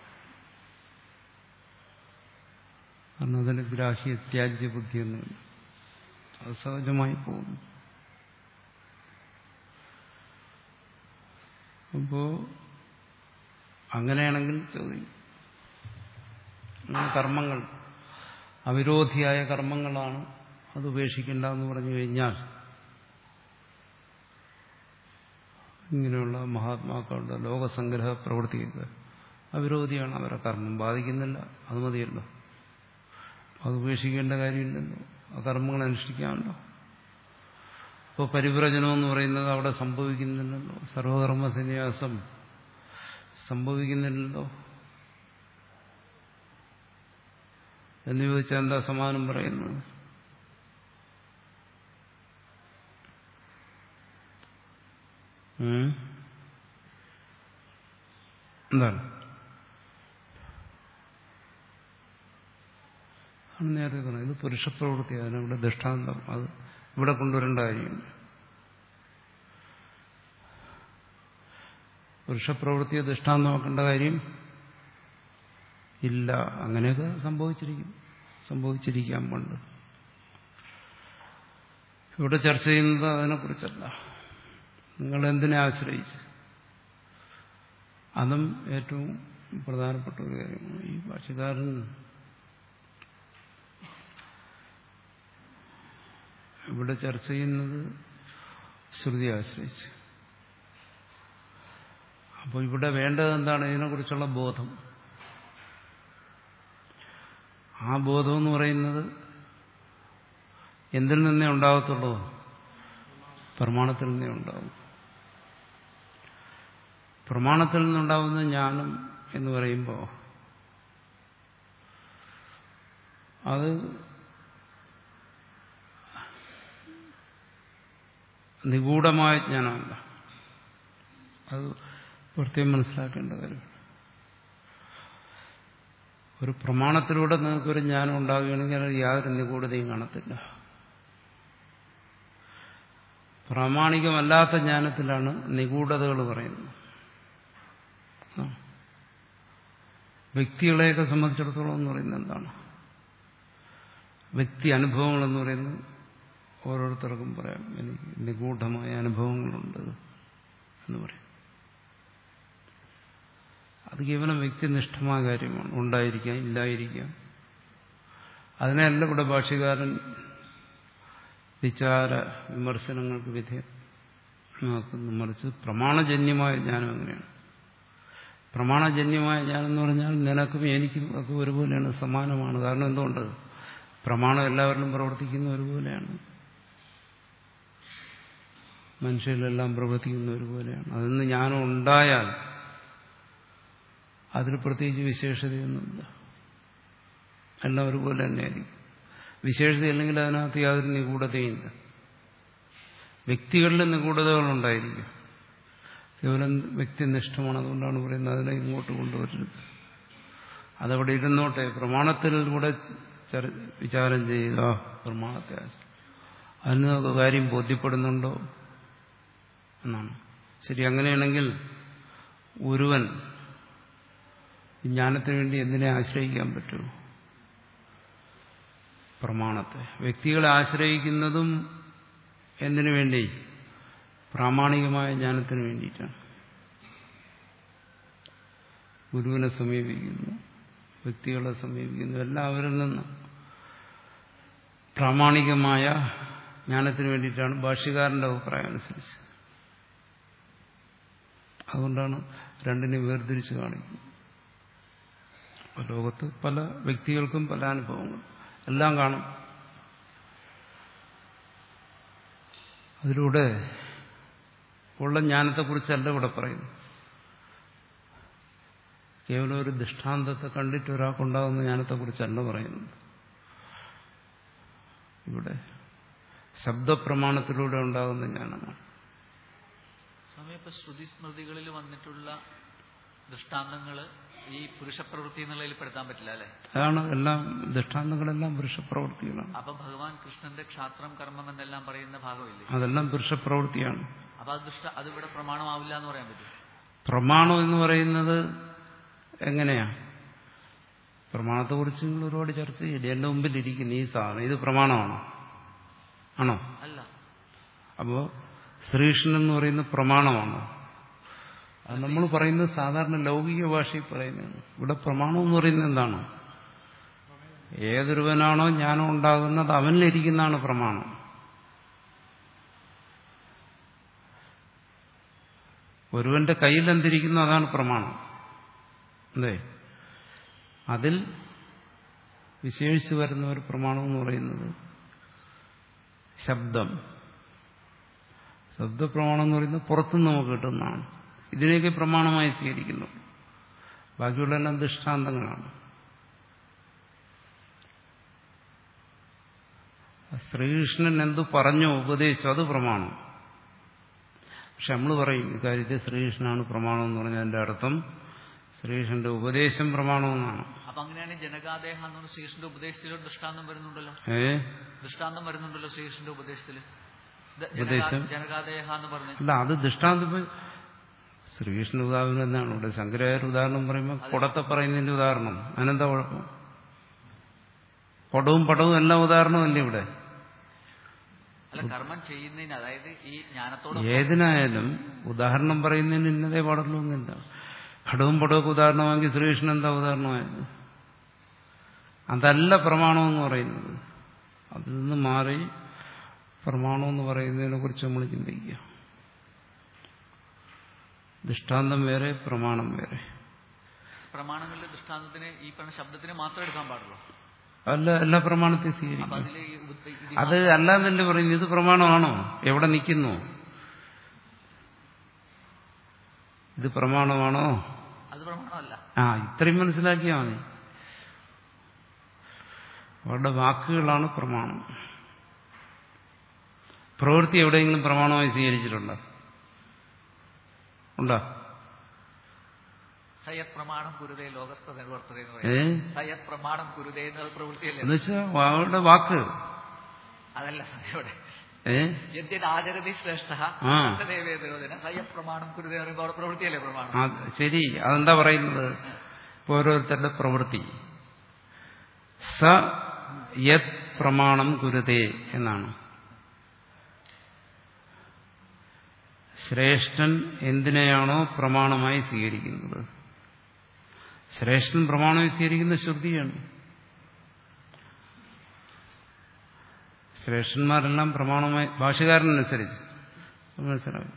കാരണം അതിന് ഗ്രാഹ്യ ത്യാജ്യ ബുദ്ധിയൊന്നുമില്ല അത് സഹജമായി പോകുന്നു അപ്പോ അങ്ങനെയാണെങ്കിൽ ചോദിക്കും കർമ്മങ്ങൾ അവിരോധിയായ കർമ്മങ്ങളാണ് അത് ഉപേക്ഷിക്കേണ്ട എന്ന് പറഞ്ഞു കഴിഞ്ഞാൽ ഇങ്ങനെയുള്ള മഹാത്മാക്കളുടെ ലോകസംഗ്രഹ പ്രവൃത്തിയൊക്കെ അവിരോധിയാണ് അവരെ കർമ്മം ബാധിക്കുന്നില്ല അത് മതിയല്ലോ അത് ഉപേക്ഷിക്കേണ്ട കാര്യമില്ലല്ലോ ആ കർമ്മങ്ങൾ അനുഷ്ഠിക്കാമല്ലോ ഇപ്പോൾ പരിവ്രജനം എന്ന് പറയുന്നത് അവിടെ സംഭവിക്കുന്നില്ലല്ലോ സർവകർമ്മ സന്യാസം സംഭവിക്കുന്നില്ലല്ലോ എന്ന് ചോദിച്ചാൽ എന്താ സമാനം പറയുന്നത് എന്താണ് ആണ് നേരത്തെ പറഞ്ഞത് ഇത് പുരുഷപ്രവൃത്തി അതിനിവിടെ ദൃഷ്ടാന്തം അത് ഇവിടെ കൊണ്ടുവരേണ്ട കാര്യമില്ല പുരുഷപ്രവൃത്തിയെ ദൃഷ്ടാന്തമാക്കേണ്ട കാര്യം ഇല്ല അങ്ങനെയൊക്കെ സംഭവിച്ചിരിക്കും സംഭവിച്ചിരിക്കാം പണ്ട് ഇവിടെ ചർച്ച ചെയ്യുന്നത് അതിനെക്കുറിച്ചല്ല നിങ്ങൾ എന്തിനെ ആശ്രയിച്ച് അതും ഏറ്റവും പ്രധാനപ്പെട്ട ഒരു കാര്യമാണ് ഈ ഭാഷകാരൻ ഇവിടെ ചർച്ച ചെയ്യുന്നത് ശ്രുതി ആശ്രയിച്ച് അപ്പോൾ ഇവിടെ വേണ്ടത് എന്താണ് ഇതിനെക്കുറിച്ചുള്ള ബോധം ആ ബോധം എന്ന് പറയുന്നത് എന്തിൽ നിന്നേ ഉണ്ടാകത്തുള്ളൂ പ്രമാണത്തിൽ നിന്നേ ഉണ്ടാവും പ്രമാണത്തിൽ നിന്നുണ്ടാവുന്ന ജ്ഞാനം എന്ന് പറയുമ്പോൾ അത് നിഗൂഢമായ ജ്ഞാനമല്ല അത് പ്രത്യേകം മനസ്സിലാക്കേണ്ട കാര്യം ഒരു പ്രമാണത്തിലൂടെ നിങ്ങൾക്കൊരു ജ്ഞാനം ഉണ്ടാകുകയാണെങ്കിൽ അത് യാതൊരു നിഗൂഢതയും കാണത്തില്ല പ്രാമാണികമല്ലാത്ത ജ്ഞാനത്തിലാണ് നിഗൂഢതകൾ പറയുന്നത് വ്യക്തികളെയൊക്കെ സംബന്ധിച്ചിടത്തോളം എന്ന് പറയുന്നത് എന്താണ് വ്യക്തി അനുഭവങ്ങൾ എന്ന് പറയുന്നത് ഓരോരുത്തർക്കും പറയാം എനിക്ക് നിഗൂഢമായ അനുഭവങ്ങളുണ്ട് എന്ന് പറയും അത് കേവലം വ്യക്തിനിഷ്ഠമായ കാര്യമാണ് ഉണ്ടായിരിക്കാം ഇല്ലായിരിക്കാം അതിനെയല്ല ഇവിടെ ഭാഷ്യകാരൻ വിചാര വിമർശനങ്ങൾക്ക് വിധേയമാക്കുന്നു മറിച്ച് പ്രമാണജന്യമായ ജ്ഞാനം എങ്ങനെയാണ് പ്രമാണജന്യമായ ജ്ഞാനം എന്ന് പറഞ്ഞാൽ നിനക്കും എനിക്കും ഒക്കെ ഒരുപോലെയാണ് സമാനമാണ് കാരണം എന്തുകൊണ്ട് പ്രമാണം എല്ലാവരിലും പ്രവർത്തിക്കുന്ന ഒരുപോലെയാണ് മനുഷ്യരിലെല്ലാം പ്രവർത്തിക്കുന്ന ഒരുപോലെയാണ് അതിന് ജ്ഞാനം ഉണ്ടായാൽ അതിൽ പ്രത്യേകിച്ച് വിശേഷതയൊന്നുമില്ല എല്ലാം ഒരുപോലെ തന്നെയായിരിക്കും വിശേഷതയില്ലെങ്കിൽ അതിനകത്ത് യാതൊരു നിഗൂഢതയില്ല വ്യക്തികളിൽ നിഗൂഢതകളുണ്ടായിരിക്കും കേവലം വ്യക്തിനിഷ്ഠമാണ് അതുകൊണ്ടാണ് പറയുന്നത് അതിനെ ഇങ്ങോട്ട് കൊണ്ടുവരരുത് അതവിടെ ഇരുന്നോട്ടെ പ്രമാണത്തിലൂടെ വിചാരം ചെയ്യുക പ്രമാണത്തെ അതിന് നമുക്ക് കാര്യം ബോധ്യപ്പെടുന്നുണ്ടോ എന്നാണ് ശരി അങ്ങനെയാണെങ്കിൽ ഒരുവൻ ജ്ഞാനത്തിന് വേണ്ടി എന്തിനെ ആശ്രയിക്കാൻ പറ്റുമോ പ്രമാണത്തെ വ്യക്തികളെ ആശ്രയിക്കുന്നതും എന്തിനു വേണ്ടി പ്രാമാണികമായ ജ്ഞാനത്തിന് വേണ്ടിയിട്ടാണ് ഗുരുവിനെ സമീപിക്കുന്നു വ്യക്തികളെ സമീപിക്കുന്നു എല്ലാം അവരിൽ നിന്ന് പ്രാമാണികമായ ജ്ഞാനത്തിന് വേണ്ടിയിട്ടാണ് ഭാഷ്യകാരന്റെ അഭിപ്രായം അനുസരിച്ച് അതുകൊണ്ടാണ് രണ്ടിനെ വേർതിരിച്ച് കാണിക്കുന്നത് ലോകത്ത് പല വ്യക്തികൾക്കും പല അനുഭവങ്ങൾ എല്ലാം കാണും അതിലൂടെ ഉള്ള ജ്ഞാനത്തെക്കുറിച്ചല്ല ഇവിടെ പറയുന്നു കേവലം ഒരു ദൃഷ്ടാന്തത്തെ കണ്ടിട്ട് ഒരാൾക്കുണ്ടാകുന്ന ജ്ഞാനത്തെക്കുറിച്ചല്ല പറയുന്നത് ഇവിടെ ശബ്ദപ്രമാണത്തിലൂടെ ഉണ്ടാകുന്ന ജ്ഞാനമാണ് സ്വാമി ഇപ്പൊ ശ്രുതി സ്മൃതികളിൽ വന്നിട്ടുള്ള ദൃഷ്ടാന്തങ്ങൾ ഈ പുരുഷപ്രവൃത്തി എന്നുള്ളതിൽ പെടുത്താൻ പറ്റില്ല അല്ലെ അതാണ് എല്ലാം ദൃഷ്ടാന്തങ്ങളെല്ലാം പുരുഷപ്രവൃത്തികളാണ് അപ്പൊ ഭഗവാൻ കൃഷ്ണന്റെ ക്ഷാത്രം കർമ്മം എന്നെല്ലാം പറയുന്ന ഭാഗമില്ലേ അതെല്ലാം പുരുഷപ്രവൃത്തിയാണ് അപ്പൊ അത് ദൃഷ്ട അത് ഇവിടെ പ്രമാണമാവില്ല എന്ന് പറയാൻ പറ്റും പ്രമാണം എന്ന് പറയുന്നത് എങ്ങനെയാ പ്രമാണത്തെക്കുറിച്ച് നിങ്ങൾ ഒരുപാട് ചർച്ച ചെയ്യില്ല എന്റെ മുമ്പിൽ ഇരിക്കുന്ന ഈ സാധനം ഇത് പ്രമാണമാണോ ആണോ അല്ല അപ്പോ ശ്രീകൃഷ്ണൻ എന്ന് പറയുന്നത് പ്രമാണമാണോ അത് നമ്മൾ പറയുന്നത് സാധാരണ ലൗകിക ഭാഷയിൽ പറയുന്നതാണ് ഇവിടെ പ്രമാണം എന്ന് പറയുന്നത് എന്താണ് ഏതൊരുവനാണോ ജ്ഞാനം ഉണ്ടാകുന്നത് അവനിലിരിക്കുന്നതാണ് പ്രമാണം ഒരുവന്റെ കയ്യിൽ എന്തിരിക്കുന്നു അതാണ് പ്രമാണം അല്ലേ അതിൽ വിശേഷിച്ച് വരുന്ന ഒരു പ്രമാണം എന്ന് പറയുന്നത് ശബ്ദം ശബ്ദപ്രമാണം എന്ന് പറയുന്നത് പുറത്തുനിന്ന് നമുക്ക് കിട്ടുന്നതാണ് ഇതിനെയൊക്കെ പ്രമാണമായി സ്വീകരിക്കുന്നു ബാക്കിയുള്ളതെല്ലാം ദൃഷ്ടാന്തങ്ങളാണ് ശ്രീകൃഷ്ണൻ എന്തു പറഞ്ഞോ ഉപദേശിച്ചു അത് പ്രമാണം പക്ഷെ നമ്മൾ പറയും ഇക്കാര്യത്തിൽ ശ്രീകൃഷ്ണനാണ് പ്രമാണം എന്ന് പറഞ്ഞാൽ അതിന്റെ അർത്ഥം ശ്രീകൃഷ്ണന്റെ ഉപദേശം പ്രമാണമെന്നാണ് അപ്പൊ അങ്ങനെയാണെങ്കിൽ ജനകാദേഹ എന്ന് പറഞ്ഞ ശ്രീകൃഷ്ണന്റെ ഉപദേശത്തിൽ ഒരു ദൃഷ്ടാന്തം വരുന്നുണ്ടല്ലോ ഏ ദൃഷ്ടാന്തം വരുന്നുണ്ടല്ലോ ശ്രീകൃഷ്ണന്റെ ഉപദേശത്തിൽ ഉപദേശം? ജനകാദേഹ എന്ന് പറഞ്ഞു അല്ല അത് ദൃഷ്ടാന്തം ഇപ്പൊ ശ്രീകൃഷ്ണ ഉദാഹരണം എന്നാണ് ഇവിടെ ശങ്കരാചാര്യ ഉദാഹരണം പറയുമ്പോൾ കുടത്തെ പറയുന്നതിന്റെ ഉദാഹരണം അതിനെന്താ കുഴപ്പം കുടവും പടവും എല്ലാം ഉദാഹരണമല്ലേ ഇവിടെ അല്ല കർമ്മം ചെയ്യുന്നതിന് അതായത് ഈ ജ്ഞാനത്തോട് ഏതിനായാലും ഉദാഹരണം പറയുന്നതിന് ഇന്നതേ പാടുള്ളൂ എന്നില്ല ഘടവും പടവും ഉദാഹരണമാക്കി ശ്രീകൃഷ്ണൻ എന്താ ഉദാഹരണമായത് അതല്ല പ്രമാണമെന്ന് പറയുന്നത് അതിൽ നിന്ന് മാറി പ്രമാണമെന്ന് പറയുന്നതിനെ കുറിച്ച് നമ്മൾ ചിന്തിക്കുക ദൃഷ്ടാന്തം വേറെ പ്രമാണം വേറെ പ്രമാണങ്ങളിലെ ദൃഷ്ടാന്തത്തിന് ഈ പറഞ്ഞ ശബ്ദത്തിന് മാത്രം എടുക്കാൻ പാടുള്ളൂ അല്ല എല്ലാ പ്രമാണത്തെയും അപ്പൊ സ്വീകരിക്കും അതിൽ ഈ ഉപ- ഇത് അത് അല്ലാന്നല്ലേ പറയുന്നത് ഇത് പ്രമാണമാണോ എവിടെ നിൽക്കുന്നു ഇത് പ്രമാണമാണോ അത് പ്രമാണമല്ല ആ ഇത്രയും മനസ്സിലാക്കിയാൽ മതി അവരുടെ വാക്കുകളാണ് പ്രമാണം പ്രവൃത്തി എവിടെയെങ്കിലും പ്രമാണമായി സ്വീകരിച്ചിട്ടുണ്ടോ ഉണ്ടോ സയത് പ്രമാണം കുരുതേ ലോകസ്ഥ നിർവർത്തത എന്ന് ഏ പറയുന്നത് സയത് പ്രമാണം കുരുതേ എന്നത് പ്രവൃത്തിയല്ലേ എന്നുവെച്ചാൽ അവരുടെ വാക്ക് അതല്ല ഇവിടെ ഏ യദ്യത് ആചരതി ശ്രേഷ്ഠ ആ. ദേവേതരോധന സയത് പ്രമാണം കുരുതേ എന്ന് പറയുമ്പോൾ അവിടെ പ്രവൃത്തിയല്ലേ പ്രമാണം ആ, ശരി അതെന്താ പറയുന്നത് ഇപ്പൊ ഓരോരുത്തരുടെ പ്രവൃത്തി സ യത് പ്രമാണം കുരുതേ എന്നാണ് ശ്രേഷ്ഠൻ എന്തിനെയാണോ പ്രമാണമായി സ്വീകരിക്കുന്നത് ശ്രേഷ്ഠൻ പ്രമാണം സ്വീകരിക്കുന്ന ശ്രുതിയാണ് ശ്രേഷ്ഠന്മാരെല്ലാം പ്രമാണമായി ഭാഷകാരനനുസരിച്ച് മനസ്സിലാവും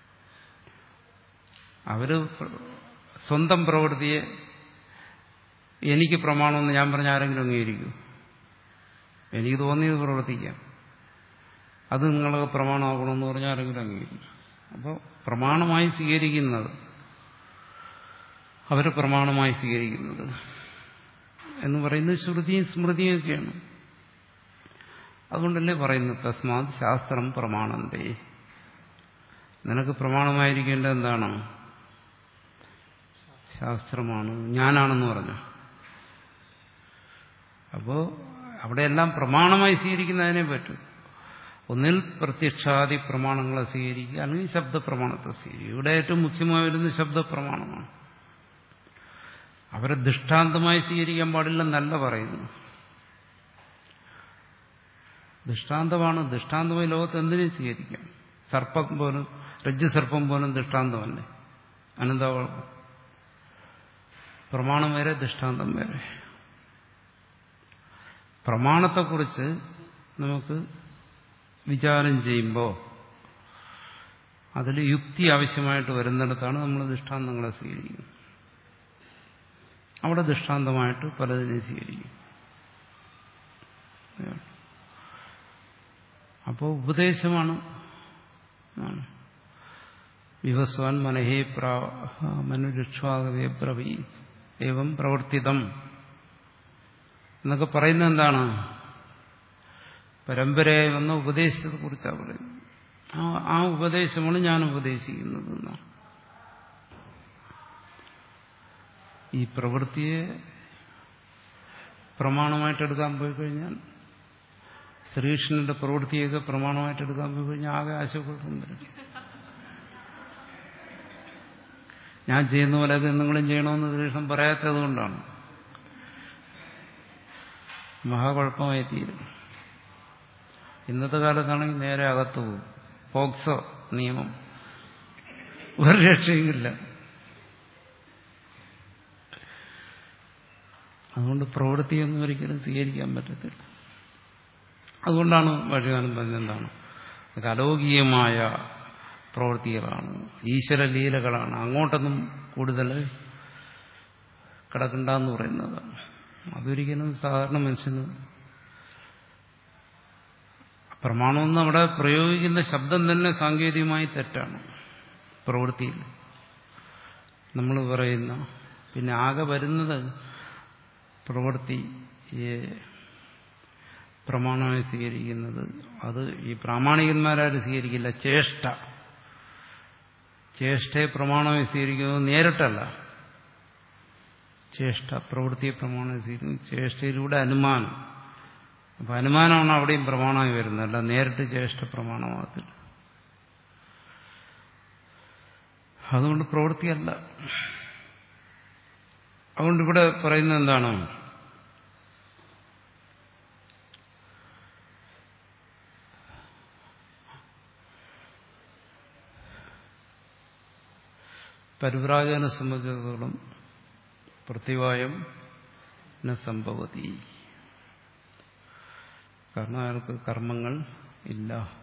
അവര് സ്വന്തം പ്രവൃത്തിയെ എനിക്ക് പ്രമാണമെന്ന് ഞാൻ പറഞ്ഞ ആരെങ്കിലും അംഗീകരിക്കൂ എനിക്ക് തോന്നിയത് പ്രവർത്തിക്കാം അത് നിങ്ങൾക്ക് പ്രമാണമാകണമെന്ന് പറഞ്ഞാൽ ആരെങ്കിലും അംഗീകരിക്കും അപ്പോൾ പ്രമാണമായി സ്വീകരിക്കുന്നത് അവർ പ്രമാണമായി സ്വീകരിക്കുന്നത് എന്ന് പറയുന്നത് ശ്രുതിയും സ്മൃതിയും ഒക്കെയാണ് അതുകൊണ്ടല്ലേ പറയുന്നത് തസ്മാത് ശാസ്ത്രം പ്രമാണന്തേ നിനക്ക് പ്രമാണമായിരിക്കേണ്ടത് എന്താണ് ശാസ്ത്രമാണ് ഞാനാണെന്ന് പറഞ്ഞു അപ്പോ അവിടെയെല്ലാം പ്രമാണമായി സ്വീകരിക്കുന്നതിനെ പറ്റും ഒന്നിൽ പ്രത്യക്ഷാദി പ്രമാണങ്ങളെ സ്വീകരിക്കുക അല്ലെങ്കിൽ ശബ്ദപ്രമാണത്തെ സ്വീകരിക്കുക ഇവിടെ ഏറ്റവും മുഖ്യമായി വരുന്നത് ശബ്ദപ്രമാണമാണ് അവരെ ദൃഷ്ടാന്തമായി സ്വീകരിക്കാൻ പാടില്ലെന്നല്ല പറയുന്നു ദൃഷ്ടാന്തമാണ് ദൃഷ്ടാന്തമായി ലോകത്ത് എന്തിനും സ്വീകരിക്കാം സർപ്പം പോലും രജ്ജു സർപ്പം പോലും ദൃഷ്ടാന്തമല്ലേ അനന്ത പ്രമാണം വരെ ദൃഷ്ടാന്തം വരെ പ്രമാണത്തെക്കുറിച്ച് നമുക്ക് വിചാരം ചെയ്യുമ്പോൾ അതിൽ യുക്തി ആവശ്യമായിട്ട് വരുന്നിടത്താണ് നമ്മൾ ദൃഷ്ടാന്തങ്ങളെ സ്വീകരിക്കുന്നത് അവിടെ ദൃഷ്ടാന്തമായിട്ട് പലതിനെയും സ്വീകരിക്കും അപ്പോൾ ഉപദേശമാണ് വിവസ്വാൻ മനഹേ മനുരക്ഷാകവേ ബ്രവീ ഏവം പ്രവർത്തിതം എന്നൊക്കെ പറയുന്നത് എന്താണ് പരമ്പരയായി വന്ന ഉപദേശത്തെ കുറിച്ചാണ് പറയുന്നത് ആ ആ ഉപദേശമാണ് ഞാൻ ഉപദേശിക്കുന്നത് എന്നാണ് ഈ പ്രവൃത്തിയെ പ്രമാണമായിട്ട് എടുക്കാൻ പോയി കഴിഞ്ഞാൽ ശ്രീകൃഷ്ണന്റെ പ്രവൃത്തിയൊക്കെ പ്രമാണമായിട്ട് എടുക്കാൻ പോയി കഴിഞ്ഞാൽ ആകെ ആശയക്കുഴപ്പം വരും ഞാൻ ചെയ്യുന്ന പോലെ അത് നിങ്ങളും ചെയ്യണമെന്ന് ശ്രീകൃഷ്ണൻ പറയാത്തത് കൊണ്ടാണ് മഹാകുഴപ്പമായി തീരും ഇന്നത്തെ കാലത്താണെങ്കിൽ നേരെ അകത്ത് പോകും പോക്സോ നിയമം ഒരു രക്ഷയുമില്ല അതുകൊണ്ട് പ്രവൃത്തിയൊന്നും ഒരിക്കലും സ്വീകരിക്കാൻ പറ്റത്തില്ല അതുകൊണ്ടാണ് വഴികാലം പറഞ്ഞെന്താണ് അലൗകികമായ പ്രവൃത്തികളാണ് ഈശ്വര ലീലകളാണ് അങ്ങോട്ടൊന്നും കൂടുതൽ കിടക്കണ്ടെന്ന് പറയുന്നതാണ് അതൊരിക്കലും സാധാരണ മനുഷ്യന് പ്രമാണമെന്ന് അവിടെ പ്രയോഗിക്കുന്ന ശബ്ദം തന്നെ സാങ്കേതികമായി തെറ്റാണ് പ്രവൃത്തിയിൽ നമ്മൾ പറയുന്ന പിന്നെ ആകെ വരുന്നത് പ്രവൃത്തിയെ പ്രമാണമായി സ്വീകരിക്കുന്നത് അത് ഈ പ്രാമാണികന്മാരാരും സ്വീകരിക്കില്ല ചേഷ്ട ചേഷ്ടയെ പ്രമാണമായി സ്വീകരിക്കുന്നത് നേരിട്ടല്ല ചേഷ്ട പ്രവൃത്തിയെ പ്രമാണമായി സ്വീകരിക്കുന്നു ചേഷ്ടയിലൂടെ അനുമാനം അപ്പൊ അനുമാനമാണ് അവിടെയും പ്രമാണമായി വരുന്നത് അല്ല നേരിട്ട് ചേഷ്ട പ്രമാണമാകത്തില്ല അതുകൊണ്ട് പ്രവൃത്തിയല്ല അതുകൊണ്ട് ഇവിടെ പറയുന്നത് എന്താണ് പരിവ്രാജനെ സംബന്ധിച്ചിടത്തോളം പ്രത്യവായം ന സംഭവതി കാരണം അയാൾക്ക് കർമ്മങ്ങൾ ഇല്ല